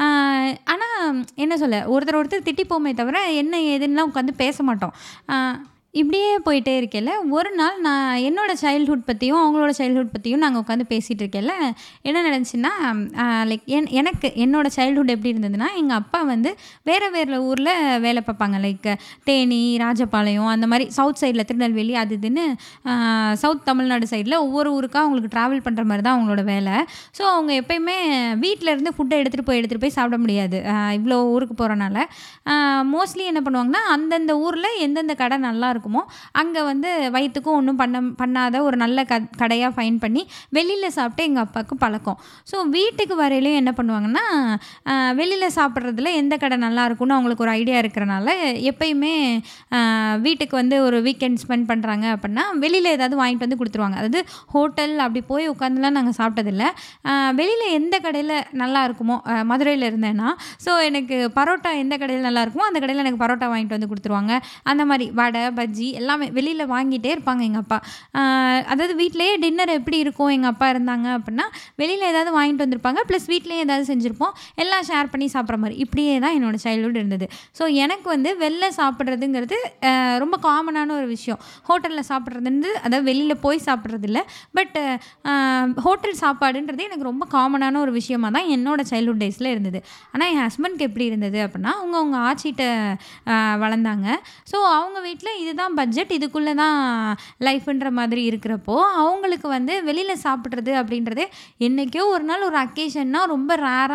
ஆனால் என்ன சொல்ல ஒருத்தர் ஒருத்தர் திட்டி போமே தவிர என்ன ஏதுன்னுலாம் உட்காந்து பேச மாட்டோம் ஆஹ் இப்படியே போயிட்டே இருக்கேல்ல ஒரு நாள் நான் என்னோடய சைல்ட்ஹுட் பற்றியும் அவங்களோட சைல்ட்ஹுட் பற்றியும் நாங்கள் உட்காந்து பேசிகிட்டு இருக்கேல்ல என்ன நடந்துச்சுன்னா லைக் என் எனக்கு என்னோட சைல்ட்ஹுட் எப்படி இருந்ததுன்னா எங்கள் அப்பா வந்து வேறு வேறு ஊரில் வேலை பார்ப்பாங்க லைக் தேனி ராஜபாளையம் அந்த மாதிரி சவுத் சைடில் திருநெல்வேலி அது இதுன்னு சவுத் தமிழ்நாடு சைடில் ஒவ்வொரு ஊருக்காக அவங்களுக்கு ட்ராவல் பண்ணுற மாதிரி தான் அவங்களோட வேலை ஸோ அவங்க எப்பயுமே வீட்டில் இருந்து ஃபுட்டை எடுத்துகிட்டு போய் எடுத்துகிட்டு போய் சாப்பிட முடியாது இவ்வளோ ஊருக்கு போகிறனால மோஸ்ட்லி என்ன பண்ணுவாங்கன்னா அந்தந்த ஊரில் எந்தெந்த கடை நல்லா இருக்குமோ அங்கே வந்து வயிற்றுக்கும் ஒன்றும் பண்ண பண்ணாத ஒரு நல்ல க கடையாக ஃபைன் பண்ணி வெளியில் சாப்பிட்டு எங்கள் அப்பாவுக்கு பழக்கம் ஸோ வீட்டுக்கு வரையிலையும் என்ன பண்ணுவாங்கன்னா வெளியில் சாப்பிட்றதுல எந்த கடை நல்லா இருக்கும்னு அவங்களுக்கு ஒரு ஐடியா இருக்கிறனால எப்பயுமே வீட்டுக்கு வந்து ஒரு வீக்கெண்ட் ஸ்பெண்ட் பண்ணுறாங்க அப்படின்னா வெளியில் ஏதாவது வாங்கிட்டு வந்து கொடுத்துருவாங்க அதாவது ஹோட்டல் அப்படி போய் உட்காந்துலாம் நாங்கள் சாப்பிட்டதில்ல வெளியில் எந்த கடையில் நல்லா இருக்குமோ மதுரையில் இருந்தேன்னா ஸோ எனக்கு பரோட்டா எந்த கடையில் நல்லா இருக்குமோ அந்த கடையில் எனக்கு பரோட்டா வாங்கிட்டு வந்து கொடுத்துருவாங்க அந்த மாதிரி வடை பஜ்ஜி எல்லாமே வெளியில் வாங்கிட்டே இருப்பாங்க எங்கள் அப்பா அதாவது வீட்டிலேயே டின்னர் எப்படி இருக்கும் எங்கள் அப்பா இருந்தாங்க அப்படின்னா வெளியில் ஏதாவது வாங்கிட்டு வந்திருப்பாங்க ப்ளஸ் வீட்லேயே ஏதாவது செஞ்சுருப்போம் எல்லாம் ஷேர் பண்ணி சாப்பிட்ற மாதிரி இப்படியே தான் என்னோடய சைல்ட்ஹுட் இருந்தது ஸோ எனக்கு வந்து வெளில சாப்பிட்றதுங்கிறது ரொம்ப காமனான ஒரு விஷயம் ஹோட்டலில் சாப்பிட்றதுன்றது அதாவது வெளியில் போய் சாப்பிட்றது இல்லை பட் ஹோட்டல் சாப்பாடுன்றது எனக்கு ரொம்ப காமனான ஒரு விஷயமா தான் என்னோடய சைல்ட்ஹுட் டேஸில் இருந்தது ஆனால் என் ஹஸ்பண்ட்க்கு எப்படி இருந்தது அப்படின்னா அவங்க அவங்க ஆச்சிட்ட வளர்ந்தாங்க ஸோ அவங்க வீட்டில் இதுதான் பட்ஜெட் இதுக்குள்ளே தான் லைஃப்ன்ற மாதிரி இருக்கிறப்போ அவங்களுக்கு வந்து வெளியில் சாப்பிட்றது அப்படின்றது என்றைக்கோ ஒரு நாள் ஒரு அக்கேஷன்னா ரொம்ப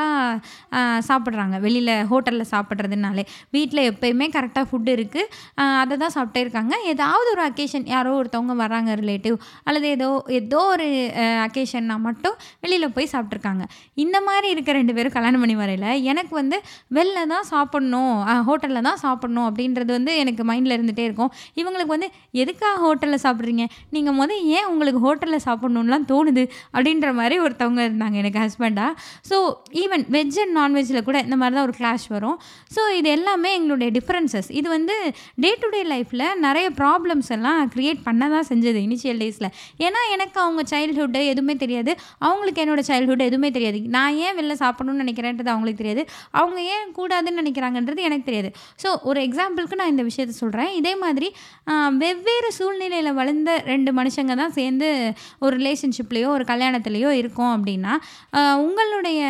ரேராக சாப்பிட்றாங்க வெளியில் ஹோட்டலில் சாப்பிட்றதுனாலே வீட்டில் எப்போயுமே கரெக்டாக ஃபுட்டு இருக்குது அதை தான் சாப்பிட்டே இருக்காங்க ஏதாவது ஒரு அக்கேஷன் யாரோ ஒருத்தவங்க வராங்க ரிலேட்டிவ் அல்லது ஏதோ ஏதோ ஒரு அக்கேஷன்னா மட்டும் வெளியில் போய் சாப்பிட்ருக்காங்க இந்த மாதிரி இருக்க ரெண்டு பேரும் கல்யாணம் பண்ணி வரையில் எனக்கு வந்து வெளில தான் சாப்பிட்ணும் ஹோட்டலில் தான் சாப்பிட்ணும் அப்படின்றது வந்து எனக்கு மைண்டில் இருந்துகிட்டே இருக்கும் இவங்களுக்கு வந்து எதுக்காக ஹோட்டலில் சாப்பிட்றீங்க நீங்கள் முதல் ஏன் உங்களுக்கு ஹோட்டலில் சாப்பிட்ணுன்லாம் தோணுது அப்படின்ற மாதிரி ஒருத்தவங்க இருந்தாங்க எனக்கு ஹஸ்பண்டாக ஸோ ஈவன் வெஜ் அண்ட் நான்வெஜ்ஜில் கூட இந்த மாதிரி தான் ஒரு கிளாஷ் வரும் ஸோ இது எல்லாமே எங்களுடைய டிஃப்ரென்சஸ் இது வந்து டே டு டே லைஃப்பில் நிறைய ப்ராப்ளம்ஸ் எல்லாம் க்ரியேட் பண்ண தான் செஞ்சது இனிஷியல் டேஸில் ஏன்னா எனக்கு அவங்க சைல்ட்ஹுட்டு எதுவுமே தெரியாது அவங்களுக்கு என்னோட சைல்ட்ஹுட் எதுவுமே தெரியாது நான் ஏன் வெளில சாப்பிடணும்னு நினைக்கிறேன்றது அவங்களுக்கு தெரியாது அவங்க ஏன் கூடாதுன்னு நினைக்கிறாங்கன்றது எனக்கு தெரியாது ஸோ ஒரு எக்ஸாம்பிளுக்கு நான் இந்த விஷயத்த சொல்கிறேன் இதே மாதிரி வெவ்வேறு சூழ்நிலையில் வளர்ந்த ரெண்டு மனுஷங்க தான் சேர்ந்து ஒரு ரிலேஷன்ஷிப்லேயோ ஒரு கல்யாணத்துலேயோ இருக்கோம் அப்படின்னா உங்களுடைய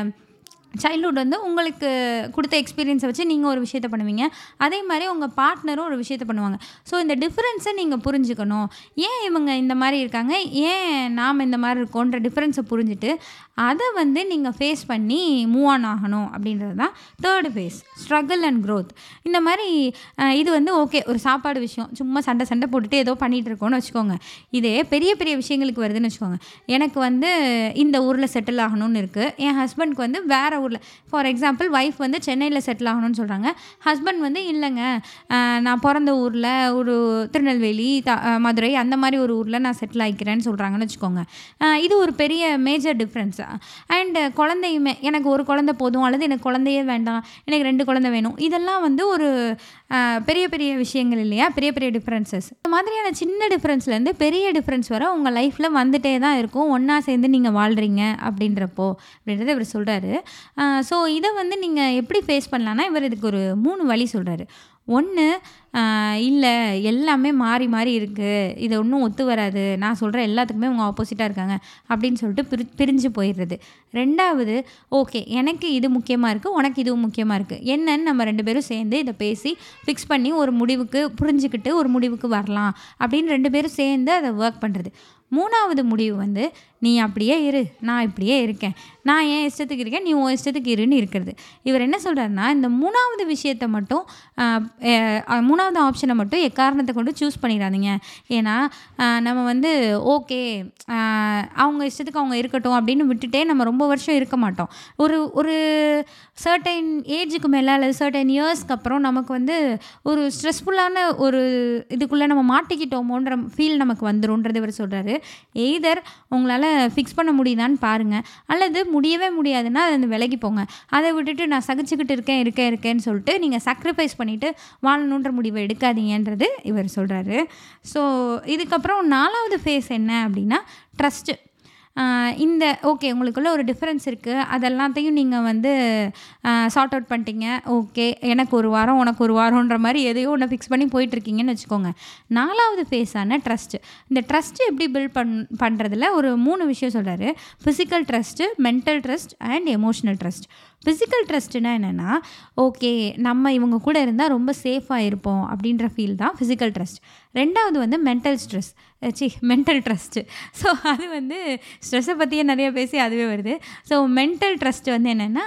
சைல்ட்ஹுட் வந்து உங்களுக்கு கொடுத்த எக்ஸ்பீரியன்ஸை வச்சு நீங்கள் ஒரு விஷயத்த பண்ணுவீங்க அதே மாதிரி உங்கள் பார்ட்னரும் ஒரு விஷயத்த பண்ணுவாங்க ஸோ இந்த டிஃப்ரென்ஸை நீங்கள் புரிஞ்சுக்கணும் ஏன் இவங்க இந்த மாதிரி இருக்காங்க ஏன் நாம் இந்த மாதிரி இருக்கோன்ற டிஃப்ரென்ஸை புரிஞ்சுட்டு அதை வந்து நீங்கள் ஃபேஸ் பண்ணி மூவ் ஆன் ஆகணும் அப்படின்றது தான் third phase struggle and growth இந்த மாதிரி இது வந்து ஓகே ஒரு சாப்பாடு விஷயம் சும்மா சண்டை சண்டை போட்டுட்டு ஏதோ பண்ணிகிட்டு இருக்கோன்னு வச்சுக்கோங்க இதே பெரிய பெரிய விஷயங்களுக்கு வருதுன்னு வச்சுக்கோங்க எனக்கு வந்து இந்த ஊரில் செட்டில் ஆகணும்னு இருக்குது என் ஹஸ்பண்ட்க்கு வந்து வேறு ஊரில் ஃபார் எக்ஸாம்பிள் ஒய்ஃப் வந்து சென்னையில் செட்டில் ஆகணும்னு சொல்கிறாங்க ஹஸ்பண்ட் வந்து இல்லைங்க நான் பிறந்த ஊரில் ஒரு திருநெல்வேலி த மதுரை அந்த மாதிரி ஒரு ஊரில் நான் செட்டில் ஆகிக்கிறேன்னு சொல்கிறாங்கன்னு வச்சுக்கோங்க இது ஒரு பெரிய மேஜர் டிஃப்ரென்ஸ் அண்டு குழந்தையுமே எனக்கு ஒரு குழந்தை போதும் அல்லது எனக்கு குழந்தையே வேண்டாம் எனக்கு ரெண்டு குழந்தை வேணும் இதெல்லாம் வந்து ஒரு பெரிய பெரிய விஷயங்கள் இல்லையா பெரிய பெரிய டிஃப்ரென்சஸ் இந்த மாதிரியான சின்ன டிஃப்ரென்ஸ்லேருந்து பெரிய டிஃப்ரென்ஸ் வர உங்கள் லைஃப்பில் வந்துட்டே தான் இருக்கும் ஒன்றா சேர்ந்து நீங்கள் வாழ்கிறீங்க அப்படின்றப்போ அப்படின்றத இவர் சொல்கிறாரு ஸோ இதை வந்து நீங்கள் எப்படி ஃபேஸ் பண்ணலான்னா இவர் இதுக்கு ஒரு மூணு வழி சொல்கிறாரு ஒன்று இல்லை எல்லாமே மாறி மாறி இருக்குது இது ஒன்றும் ஒத்து வராது நான் சொல்கிற எல்லாத்துக்குமே உங்கள் ஆப்போசிட்டாக இருக்காங்க அப்படின்னு சொல்லிட்டு பிரி பிரிஞ்சு போயிடுறது ரெண்டாவது ஓகே எனக்கு இது முக்கியமாக இருக்குது உனக்கு இதுவும் முக்கியமாக இருக்குது என்னன்னு நம்ம ரெண்டு பேரும் சேர்ந்து இதை பேசி ஃபிக்ஸ் பண்ணி ஒரு முடிவுக்கு புரிஞ்சுக்கிட்டு ஒரு முடிவுக்கு வரலாம் அப்படின்னு ரெண்டு பேரும் சேர்ந்து அதை ஒர்க் பண்ணுறது மூணாவது முடிவு வந்து நீ அப்படியே இரு நான் இப்படியே இருக்கேன் நான் என் இஷ்டத்துக்கு இருக்கேன் நீ உன் இஷ்டத்துக்கு இருன்னு இருக்கிறது இவர் என்ன சொல்கிறாருன்னா இந்த மூணாவது விஷயத்தை மட்டும் ஆஹ், அஹ், மூணாவது ஆப்ஷனை மட்டும் எக்காரணத்தை கொண்டு சூஸ் பண்ணிடாதீங்க ஏன்னா ஆஹ், நம்ம வந்து ஓகே அவங்க இஷ்டத்துக்கு அவங்க இருக்கட்டும் அப்படின்னு விட்டுட்டே நம்ம ரொம்ப வருஷம் இருக்க மாட்டோம் ஒரு ஒரு சர்டைன் ஏஜுக்கு மேலே அல்லது சர்டைன் இயர்ஸ்க்கு அப்புறம் நமக்கு வந்து ஒரு ஸ்ட்ரெஸ்ஃபுல்லான ஒரு இதுக்குள்ளே நம்ம மாட்டிக்கிட்டோமோன்ற ஃபீல் நமக்கு வந்துரும்ன்றது இவர் சொல்கிறாரு எய்தர் உங்களால் ஃபிக்ஸ் பண்ண முடியுதான்னு பாருங்கள் அல்லது முடியவே முடியாதுன்னா அது விலகி போங்க அதை விட்டுட்டு நான் சகிச்சுக்கிட்டு இருக்கேன் இருக்கேன் இருக்கேன்னு சொல்லிட்டு நீங்கள் சாக்ரிஃபைஸ் பண்ணிவிட்டு வாழணுன்ற முடிவை எடுக்காதீங்கன்றது இவர் சொல்கிறாரு ஸோ இதுக்கப்புறம் நாலாவது ஃபேஸ் என்ன அப்படின்னா ட்ரஸ்ட்டு இந்த ஓகே உங்களுக்குள்ள ஒரு டிஃப்ரென்ஸ் இருக்குது அதெல்லாத்தையும் நீங்கள் வந்து சார்ட் அவுட் பண்ணிட்டீங்க ஓகே எனக்கு ஒரு வாரம் உனக்கு ஒரு வாரம்ன்ற மாதிரி எதையோ ஒன்று ஃபிக்ஸ் பண்ணி போயிட்டுருக்கீங்கன்னு வச்சுக்கோங்க நாலாவது ஃபேஸான ட்ரஸ்ட்டு இந்த ட்ரஸ்ட்டு எப்படி பில்ட் பண் பண்ணுறதுல ஒரு மூணு விஷயம் சொல்கிறாரு physical trust mental trust and emotional trust physical ட்ரஸ்ட்னா என்னென்னா ஓகே நம்ம இவங்க கூட இருந்தால் ரொம்ப சேஃபாக இருப்போம் அப்படின்ற ஃபீல் தான் ஃபிசிக்கல் ட்ரஸ்ட் ரெண்டாவது வந்து மென்டல் ஸ்ட்ரெஸ் சி மென்டல் ட்ரஸ்ட்டு ஸோ அது வந்து ஸ்ட்ரெஸ்ஸை பற்றியே நிறைய பேசி அதுவே வருது ஸோ மென்டல் ட்ரஸ்ட் வந்து என்னென்னா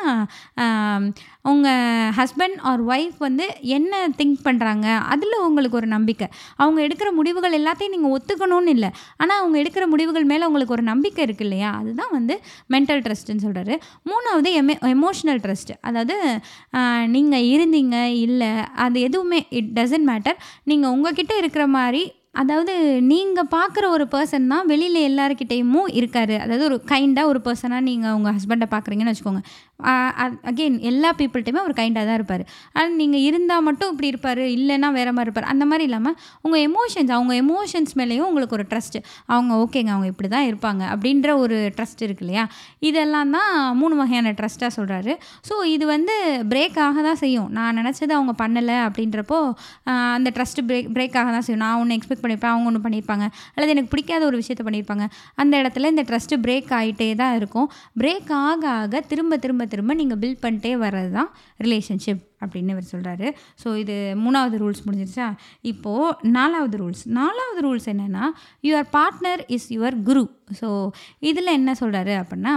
உங்கள் ஹஸ்பண்ட் ஆர் ஒய்ஃப் வந்து என்ன திங்க் பண்ணுறாங்க அதில் உங்களுக்கு ஒரு நம்பிக்கை அவங்க எடுக்கிற முடிவுகள் எல்லாத்தையும் நீங்கள் ஒத்துக்கணும்னு இல்லை ஆனால் அவங்க எடுக்கிற முடிவுகள் மேலே உங்களுக்கு ஒரு நம்பிக்கை இருக்கு இல்லையா அதுதான் வந்து மென்டல் ட்ரஸ்ட்டுன்னு சொல்கிறாரு மூணாவது எமோ எமோஷ்னல் ட்ரஸ்ட் அதாவது நீங்கள் இருந்தீங்க இல்லை அது எதுவுமே இட் டசன்ட் மேட்டர் நீங்கள் உங்ககிட்ட இருக்கிற மாதிரி அதாவது நீங்கள் பார்க்குற ஒரு பர்சன் தான் வெளியில் எல்லாருக்கிட்டேயுமோ இருக்கார் அதாவது ஒரு கைண்டாக ஒரு பர்சனாக நீங்கள் உங்கள் ஹஸ்பண்டை பார்க்குறீங்கன்னு வச்சுக்கோங்க அகெயின் எல்லா பீப்புள்கிட்டையுமே அவர் கைண்டாக தான் இருப்பார் ஆனால் நீங்கள் இருந்தால் மட்டும் இப்படி இருப்பார் இல்லைன்னா வேறு மாதிரி இருப்பார் அந்த மாதிரி இல்லாமல் உங்கள் எமோஷன்ஸ் அவங்க எமோஷன்ஸ் மேலேயும் உங்களுக்கு ஒரு ட்ரஸ்ட்டு அவங்க ஓகேங்க அவங்க இப்படி தான் இருப்பாங்க அப்படின்ற ஒரு ட்ரஸ்ட் இருக்கு இல்லையா இதெல்லாம் தான் மூணு வகையான ட்ரஸ்ட்டாக சொல்கிறாரு ஸோ இது வந்து பிரேக் ஆக தான் செய்யும் நான் நினச்சது அவங்க பண்ணலை அப்படின்றப்போ ஆஹ், அந்த ட்ரஸ்ட் பிரேக் பிரேக் ஆக தான் செய்யும் நான் ஒன்று எக்ஸ்பெக்ட் பண்ணியிருப்பேன் அவங்க ஒன்று பண்ணியிருப்பாங்க அல்லது எனக்கு பிடிக்காத ஒரு விஷயத்த பண்ணியிருப்பாங்க அந்த இடத்துல இந்த ட்ரஸ்ட்டு பிரேக் ஆகிட்டே தான் இருக்கும் பிரேக் ஆக ஆக திரும்ப திரும்ப திரும்ப நீங்கள் பில்ட் பண்ணிட்டே வர்றது தான் ரிலேஷன்ஷிப் அப்படின்னு இவர் சொல்கிறாரு ஸோ இது மூணாவது ரூல்ஸ் முடிஞ்சிருச்சா இப்போது நாலாவது ரூல்ஸ் நாலாவது ரூல்ஸ் என்னென்னா your partner is your guru so இதில் என்ன சொல்கிறாரு அப்படின்னா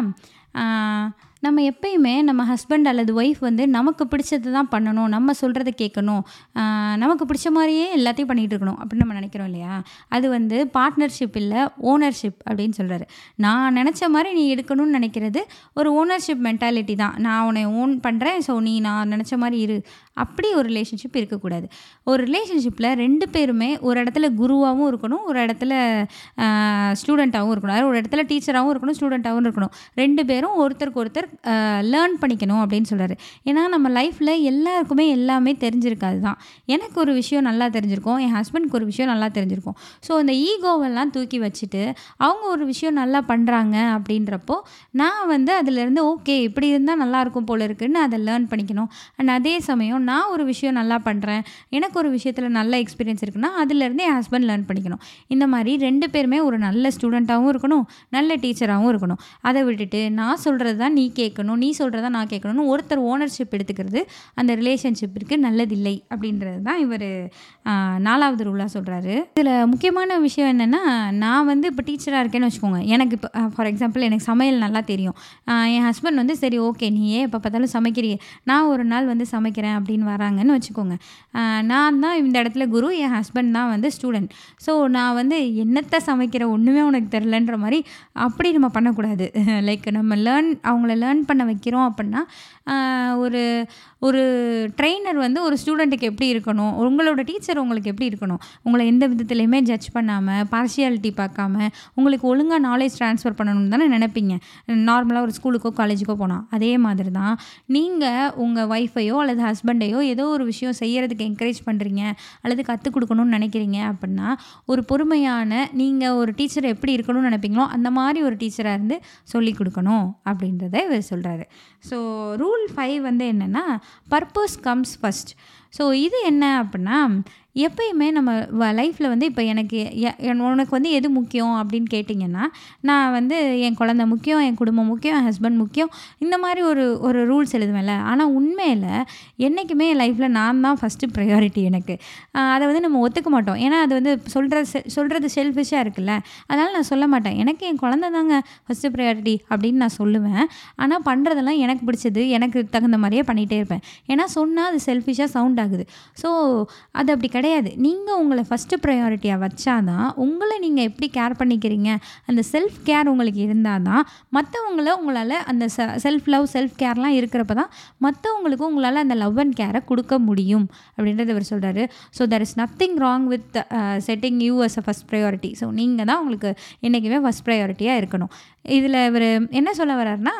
ஆஹ், நம்ம எப்பயுமே நம்ம ஹஸ்பண்ட் அல்லது ஒய்ஃப் வந்து நமக்கு பிடிச்சது தான் பண்ணணும் நம்ம சொல்கிறத கேட்கணும் ஆஹ், நமக்கு பிடிச்ச மாதிரியே எல்லாத்தையும் பண்ணிகிட்டு இருக்கணும் அப்படின்னு நம்ம நினைக்கிறோம் இல்லையா அது வந்து பார்ட்னர்ஷிப் இல்லை ஓனர்ஷிப் அப்படின்னு சொல்கிறாரு நான் நினச்ச மாதிரி நீ எடுக்கணும்னு நினைக்கிறது ஒரு ஓனர்ஷிப் மென்டாலிட்டி தான் நான் உன்னை ஓன் பண்ணுறேன் ஸோ நீ நான் நினச்ச மாதிரி இரு அப்படி ஒரு ரிலேஷன்ஷிப் இருக்கக்கூடாது ஒரு ரிலேஷன்ஷிப்பில் ரெண்டு பேருமே ஒரு இடத்துல குருவாகவும் இருக்கணும் ஒரு இடத்துல ஸ்டூடெண்ட்டாகவும் இருக்கணும் அதாவது ஒரு இடத்துல டீச்சராகவும் இருக்கணும் ஸ்டூடெண்ட்டாகவும் இருக்கணும் ரெண்டு பேரும் ஒருத்தருக்கு ஒருத்தர் லேர்ன் பண்ணிக்கணும் அப்படின்னு சொல்கிறாரு ஏன்னா நம்ம லைஃப்பில் எல்லாருக்குமே எல்லாமே தெரிஞ்சிருக்காது தான் எனக்கு ஒரு விஷயம் நல்லா தெரிஞ்சிருக்கும் என் ஹஸ்பண்ட்க்கு ஒரு விஷயம் நல்லா தெரிஞ்சிருக்கும் ஸோ அந்த ஈகோவெல்லாம் தூக்கி வச்சுட்டு அவங்க ஒரு விஷயம் நல்லா பண்ணுறாங்க அப்படின்றப்போ நான் வந்து அதுலேருந்து ஓகே இப்படி இருந்தால் நல்லாயிருக்கும் போல இருக்குன்னு அதை லேர்ன் பண்ணிக்கணும் அண்ட் அதே சமயம் நான் ஒரு விஷயம் நல்லா பண்ணுறேன் எனக்கு ஒரு விஷயத்தில் நல்ல எக்ஸ்பீரியன்ஸ் இருக்குன்னா அதுலேருந்து என் ஹஸ்பண்ட் லேர்ன் பண்ணிக்கணும் இந்த மாதிரி ரெண்டு பேருமே ஒரு நல்ல ஸ்டூடெண்ட்டாகவும் இருக்கணும் நல்ல டீச்சராகவும் இருக்கணும் அதை விட்டுட்டு நான் சொல்கிறது தான் நீ கேட்கணும் நீ சொல்கிறதா நான் கேட்கணும்னு ஒருத்தர் ஓனர்ஷிப் எடுத்துக்கிறது அந்த ரிலேஷன்ஷிப்பிற்கு நல்லதில்லை அப்படின்றது தான் இவர் நாலாவது ரூலாக சொல்கிறாரு இதில் முக்கியமான விஷயம் என்னென்னா நான் வந்து இப்போ டீச்சராக இருக்கேன்னு வச்சுக்கோங்க எனக்கு இப்போ ஃபார் எக்ஸாம்பிள் எனக்கு சமையல் நல்லா தெரியும் ஆஹ் என் ஹஸ்பண்ட் வந்து சரி ஓகே நீ ஏன் எப்போ பார்த்தாலும் சமைக்கிறியே நான் ஒரு நாள் வந்து சமைக்கிறேன் அப்படின்னு வராங்கன்னு வச்சுக்கோங்க ஆஹ் நான் தான் இந்த இடத்துல குரு என் ஹஸ்பண்ட் தான் வந்து ஸ்டூடெண்ட் ஸோ நான் வந்து என்னத்தை சமைக்கிற ஒன்றுமே உனக்கு தெரிலன்ற மாதிரி அப்படி நம்ம பண்ணக்கூடாது லைக் நம்ம லேர்ன் அவங்கள லேர்ன் பண்ண வைக்கிறோம் அப்படின்னா ஆஹ் ஒரு ஒரு ட்ரெயினர் வந்து ஒரு ஸ்டூடெண்ட்டுக்கு எப்படி இருக்கணும் உங்களோட டீச்சர் உங்களுக்கு எப்படி இருக்கணும் உங்களை எந்த விதத்துலையுமே ஜட்ஜ் பண்ணாமல் பார்ஷியாலிட்டி பார்க்காம உங்களுக்கு ஒழுங்காக நாலேஜ் ட்ரான்ஸ்ஃபர் பண்ணணும்னு தானே நினைப்பீங்க நார்மலாக ஒரு ஸ்கூலுக்கோ காலேஜுக்கோ போனால் அதே மாதிரி தான் நீங்கள் உங்கள் ஒய்ஃபையோ அல்லது ஹஸ்பண்டையோ ஏதோ ஒரு விஷயம் செய்யறதுக்கு என்கரேஜ் பண்ணுறீங்க அல்லது கற்றுக் கொடுக்கணும்னு நினைக்கிறீங்க அப்படின்னா ஒரு பொறுமையான நீங்கள் ஒரு டீச்சர் எப்படி இருக்கணும்னு நினைப்பீங்களோ அந்த மாதிரி ஒரு டீச்சராக இருந்து சொல்லி கொடுக்கணும் அப்படின்றத இவர் சொல்கிறாரு ஸோ ரூல் ஃபைவ் வந்து என்னென்னா பர்பஸ் கம்ஸ் ஃபஸ்ட் ஸோ இது என்ன அப்படின்னா எப்பயுமே நம்ம லைஃப்பில் வந்து இப்போ எனக்கு எ- என் உனக்கு வந்து எது முக்கியம் அப்படின்னு கேட்டிங்கன்னா நான் வந்து என் குழந்தை முக்கியம் என் குடும்பம் முக்கியம் என் ஹஸ்பண்ட் முக்கியம் இந்த மாதிரி ஒரு ஒரு ரூல்ஸ் எழுதுவேன்ல ஆனால் உண்மையில் என்றைக்குமே என் லைஃப்பில் நான் தான் ஃபஸ்ட்டு ப்ரையாரிட்டி எனக்கு ஆஹ் அதை வந்து நம்ம ஒத்துக்க மாட்டோம் ஏன்னா அது வந்து சொல்கிறது சொல்கிறது செல்ஃபிஷாக இருக்குல்ல அதனால் நான் சொல்ல மாட்டேன் எனக்கு என் குழந்தை தாங்க ஃபஸ்ட்டு ப்ரையாரிட்டி அப்படின்னு நான் சொல்லுவேன் ஆனால் பண்ணுறதெல்லாம் எனக்கு பிடிச்சது எனக்கு தகுந்த மாதிரியே பண்ணிகிட்டே இருப்பேன் ஏன்னா சொன்னால் அது செல்ஃபிஷாக சவுண்ட் ஆகுது ஸோ அது அப்படி கிடையாது நீங்கள் உங்களை ஃபஸ்ட்டு ப்ரையாரிட்டியாக வச்சாதான் உங்களை நீங்கள் எப்படி கேர் பண்ணிக்கிறீங்க அந்த செல்ஃப் கேர் உங்களுக்கு இருந்தால் தான் மற்றவங்கள உங்களால் அந்த செல்ஃப் லவ் செல்ஃப் கேர்லாம் இருக்கிறப்ப தான் மற்றவங்களுக்கும் உங்களால் அந்த லவ் அண்ட் கேரை கொடுக்க முடியும் அப்படின்றது அவர் சொல்கிறாரு so there is nothing wrong with setting you as a first priority so நீங்கள் தான் உங்களுக்கு என்றைக்குமே ஃபஸ்ட் ப்ரையாரிட்டியாக இருக்கணும் இதில் இவர் என்ன சொல்ல வர்றாருன்னா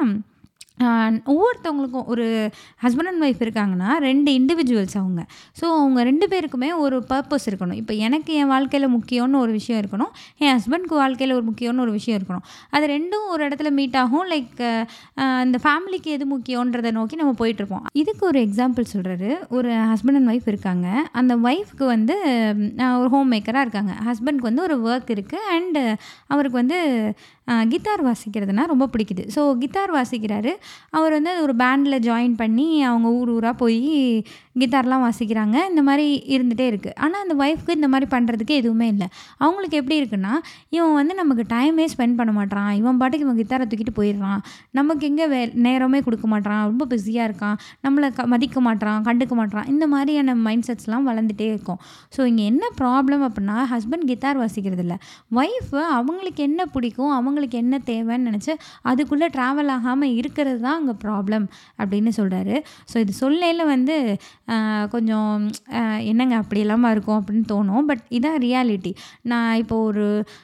ஆஹ் ஒவ்வொருத்தவங்களுக்கும் ஒரு ஹஸ்பண்ட் அண்ட் ஒய்ஃப் இருக்காங்கன்னா ரெண்டு இண்டிவிஜுவல்ஸ் அவங்க ஸோ அவங்க ரெண்டு பேருக்குமே ஒரு பர்பஸ் இருக்கணும் இப்போ எனக்கு என் வாழ்க்கையில் முக்கியம்னு ஒரு விஷயம் இருக்கணும் என் ஹஸ்பண்ட்க்கு வாழ்க்கையில் ஒரு முக்கியம்னு ஒரு விஷயம் இருக்கணும் அது ரெண்டும் ஒரு இடத்துல மீட் ஆகும் லைக் இந்த ஃபேமிலிக்கு எது முக்கியன்றதை நோக்கி நம்ம போயிட்டுருப்போம் இதுக்கு ஒரு எக்ஸாம்பிள் சொல்கிறாரு ஒரு ஹஸ்பண்ட் அண்ட் ஒய்ஃப் இருக்காங்க அந்த ஒய்ஃப்க்கு வந்து ஆஹ் ஒரு ஹோம் மேக்கராக இருக்காங்க ஹஸ்பண்ட்க்கு வந்து ஒரு ஒர்க் இருக்குது அண்டு அவருக்கு வந்து கிட்டார் வாசிக்கிறதுனா ரொம்ப பிடிக்குது ஸோ கிட்டார் வாசிக்கிறாரு அவர் வந்து ஒரு பேண்டில் ஜாயின் பண்ணி அவங்க ஊர் ஊராக போய் கிட்டார்லாம் வாசிக்கிறாங்க இந்த மாதிரி இருந்துகிட்டே இருக்குது ஆனால் அந்த ஒய்ஃப்க்கு இந்த மாதிரி பண்ணுறதுக்கு எதுவுமே இல்லை அவங்களுக்கு எப்படி இருக்குன்னா இவன் வந்து நமக்கு டைமே ஸ்பெண்ட் பண்ண மாட்றான் இவன் பாட்டுக்கு இவன் கிட்டாரை தூக்கிட்டு போயிடுறான் நமக்கு எங்கே வே நேரமே கொடுக்க மாட்றான் ரொம்ப பிஸியாக இருக்கான் நம்மளை க மதிக்க மாட்றான் கண்டுக்க மாட்றான் இந்த மாதிரியான மைண்ட் செட்ஸ்லாம் வளர்ந்துட்டே இருக்கும் ஸோ இங்கே என்ன ப்ராப்ளம் அப்படின்னா ஹஸ்பண்ட் கிட்டார் வாசிக்கிறது இல்லை ஒய்ஃபு அவங்களுக்கு என்ன பிடிக்கும் அவங்களுக்கு என்ன தேவைன்னு நினச்சி அதுக்குள்ளே ட்ராவல் ஆகாமல் இருக்கிறது தான் அங்கே ப்ராப்ளம் அப்படின்னு சொல்கிறாரு ஸோ இது சொல்லையில் வந்து ஆஹ், கொஞ்சம் ஆஹ், என்னங்க அப்படி இல்லாமல் இருக்கும் அப்படின்னு தோணும் பட் இதான் ரியாலிட்டி நான் இப்போ ஒரு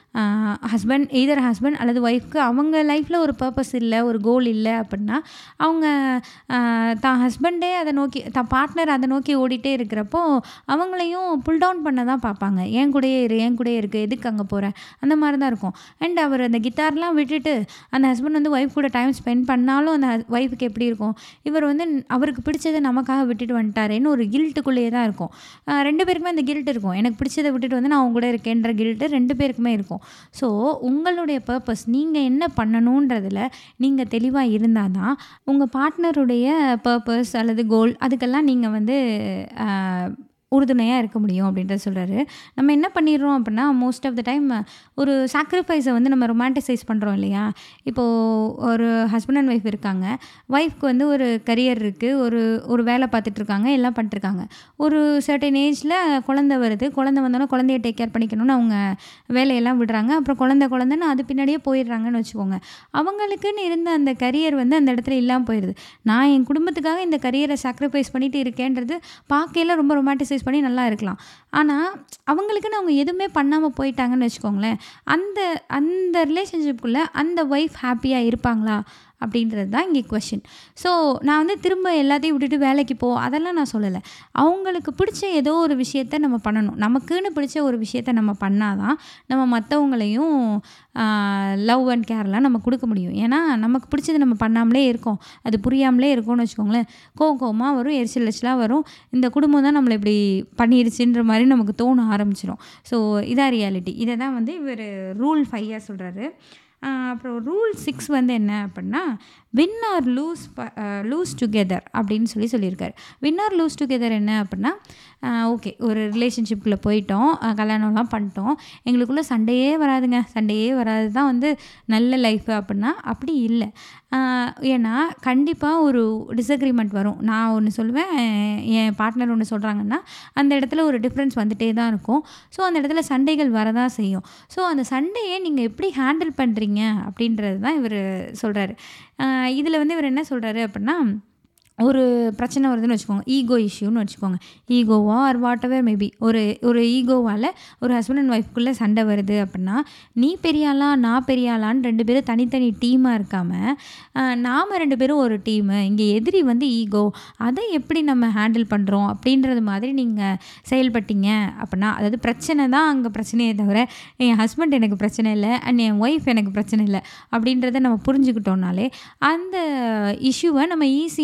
ஹஸ்பண்ட் எய்தர் ஹஸ்பண்ட் அல்லது ஒய்ஃப்க்கு அவங்க லைஃப்பில் ஒரு பர்பஸ் இல்லை ஒரு கோல் இல்லை அப்படின்னா அவங்க ஆஹ், தான் ஹஸ்பண்டே அதை நோக்கி தான் பார்ட்னர் அதை நோக்கி ஓடிட்டே இருக்கிறப்போ அவங்களையும் புல் டவுன் பண்ண தான் பார்ப்பாங்க என் கூடயே இரு என் கூடயே இருக்கு எதுக்கு அங்கே போகிறேன் அந்த மாதிரி தான் இருக்கும் அண்ட் அவர் அந்த கிட்டார்லாம் விட்டுட்டு அந்த ஹஸ்பண்ட் வந்து ஒய்ஃப் கூட டைம் ஸ்பெண்ட் பண்ணாலும் அந்த ஒய்ஃபுக்கு எப்படி இருக்கும் இவர் வந்து அவருக்கு பிடிச்சதை நமக்காக விட்டுட்டு வந்துட்டாரேன்னு ஒரு கில்ட்டுக்குள்ளேயே தான் இருக்கும் ஆஹ் ரெண்டு பேருக்குமே அந்த கில்ட் இருக்கும் எனக்கு பிடிச்சதை விட்டுட்டு வந்து நான் அவங்க கூட இருக்கேன்ற கில்ட்டு ரெண்டு பேருக்குமே இருக்கும் ஸோ உங்களுடைய பர்பஸ் நீங்கள் என்ன பண்ணணுன்றதில் நீங்கள் தெளிவாக இருந்தால் தான் உங்கள் பார்ட்னருடைய பர்பஸ் அல்லது கோல் அதுக்கெல்லாம் நீங்கள் வந்து ஆஹ், உறுதுணையாக இருக்க முடியும் அப்படின்றத சொல்கிறாரு நம்ம என்ன பண்ணிடுறோம் அப்படின்னா மோஸ்ட் ஆஃப் த டைம் ஒரு சாக்ரிஃபைஸை வந்து நம்ம ரொமான்டிசைஸ் பண்ணுறோம் இல்லையா இப்போது ஒரு ஹஸ்பண்ட் அண்ட் ஒய்ஃப் இருக்காங்க ஒய்ஃப்க்கு வந்து ஒரு கரியர் இருக்குது ஒரு ஒரு வேலை பார்த்துட்டு இருக்காங்க எல்லாம் பண்ணிட்டுருக்காங்க ஒரு சர்டன் ஏஜில் குழந்தை வருது குழந்தை வந்தோன்னே குழந்தைய டேக் கேர் பண்ணிக்கணும்னு அவங்க வேலையெல்லாம் விடுறாங்க அப்புறம் குழந்தை குழந்தைன்னு அது பின்னாடியே போயிடுறாங்கன்னு வச்சுக்கோங்க அவங்களுக்குன்னு இருந்த அந்த கரியர் வந்து அந்த இடத்துல இல்லாமல் போயிடுது நான் என் குடும்பத்துக்காக இந்த கரியரை சாக்ரிஃபைஸ் பண்ணிட்டு இருக்கேன்றது பார்க்கையில ரொம்ப ரொமாட்டிசைஸ் பண்ணி நல்லா இருக்கலாம் ஆனால் அவங்களுக்குன்னு அவங்க எதுவுமே பண்ணாமல் போயிட்டாங்கன்னு வச்சுக்கோங்களேன் அந்த அந்த ரிலேஷன்ஷிப்புக்குள்ளே அந்த ஒய்ஃப் ஹாப்பியாக இருப்பாங்களா அப்படின்றது தான் இங்கே கொஷின் ஸோ நான் வந்து திரும்ப எல்லாத்தையும் விட்டுட்டு வேலைக்கு போ அதெல்லாம் நான் சொல்லலை அவங்களுக்கு பிடிச்ச ஏதோ ஒரு விஷயத்த நம்ம பண்ணணும் நமக்குன்னு பிடிச்ச ஒரு விஷயத்த நம்ம பண்ணாதான் நம்ம மற்றவங்களையும் லவ் அண்ட் கேர்லாம் நம்ம கொடுக்க முடியும் ஏன்னா நமக்கு பிடிச்சது நம்ம பண்ணாமலே இருக்கோம் அது புரியாமலே இருக்கோம்னு வச்சுக்கோங்களேன் கோவம் கோவமாக வரும் எரிச்சல் எரிச்சலாக வரும் இந்த குடும்பம் தான் நம்மளை இப்படி பண்ணிருச்சுன்ற மாதிரி நமக்கு தோண ஆரம்பிச்சிடும் ஸோ இதான் ரியாலிட்டி இதை தான் வந்து இவர் ரூல் ஃபையாக சொல்கிறாரு அப்புறம் ரூல் சிக்ஸ் வந்து என்ன அப்படின்னா win or lose lose together அப்படின்னு சொல்லி சொல்லியிருக்காரு வின் ஆர் லூஸ் டுகெதர் என்ன அப்படின்னா ஓகே ஒரு ரிலேஷன்ஷிப்பில் போயிட்டோம் அஹ் கல்யாணம்லாம் பண்ணிட்டோம் எங்களுக்குள்ளே சண்டையே வராதுங்க சண்டையே வராது தான் வந்து நல்ல லைஃப் அப்படின்னா அப்படி இல்லை ஆஹ் ஏன்னா கண்டிப்பாக ஒரு டிசக்ரிமெண்ட் வரும் நான் ஒன்று சொல்லுவேன் என் பார்ட்னர் ஒன்று சொல்கிறாங்கன்னா அந்த இடத்துல ஒரு டிஃப்ரென்ஸ் வந்துட்டே தான் இருக்கும் ஸோ அந்த இடத்துல சண்டைகள் வரதான் செய்யும் ஸோ அந்த சண்டையை நீங்கள் எப்படி ஹேண்டில் பண்ணுறீங்க அப்படின்றது தான் இவர் சொல்கிறாரு இதில் வந்து இவர் என்ன சொல்கிறாரு அப்படின்னா ஒரு பிரச்சனை வருதுன்னு வச்சுக்கோங்க ஈகோ இஷ்யூன்னு வச்சுக்கோங்க ஈகோவா ஆர் வாட் எவர் மேபி ஒரு ஒரு ஈகோவால் ஒரு ஹஸ்பண்ட் அண்ட் ஒய்ஃப்குள்ளே சண்டை வருது அப்படின்னா நீ பெரியாளா நான் பெரியாளான்னு ரெண்டு பேரும் தனித்தனி டீமாக இருக்காமல் நாம் ரெண்டு பேரும் ஒரு டீமு இங்கே எதிரி வந்து ஈகோ அதை எப்படி நம்ம ஹேண்டில் பண்ணுறோம் அப்படின்றது மாதிரி நீங்கள் செயல்பட்டீங்க அப்படின்னா அதாவது பிரச்சனை தான் அங்கே பிரச்சனையே தவிர என் ஹஸ்பண்ட் எனக்கு பிரச்சனை இல்லை அண்ட் என் ஒய்ஃப் எனக்கு பிரச்சனை இல்லை அப்படின்றத நம்ம புரிஞ்சுக்கிட்டோம்னாலே அந்த இஷ்யூவை நம்ம ஈஸியாக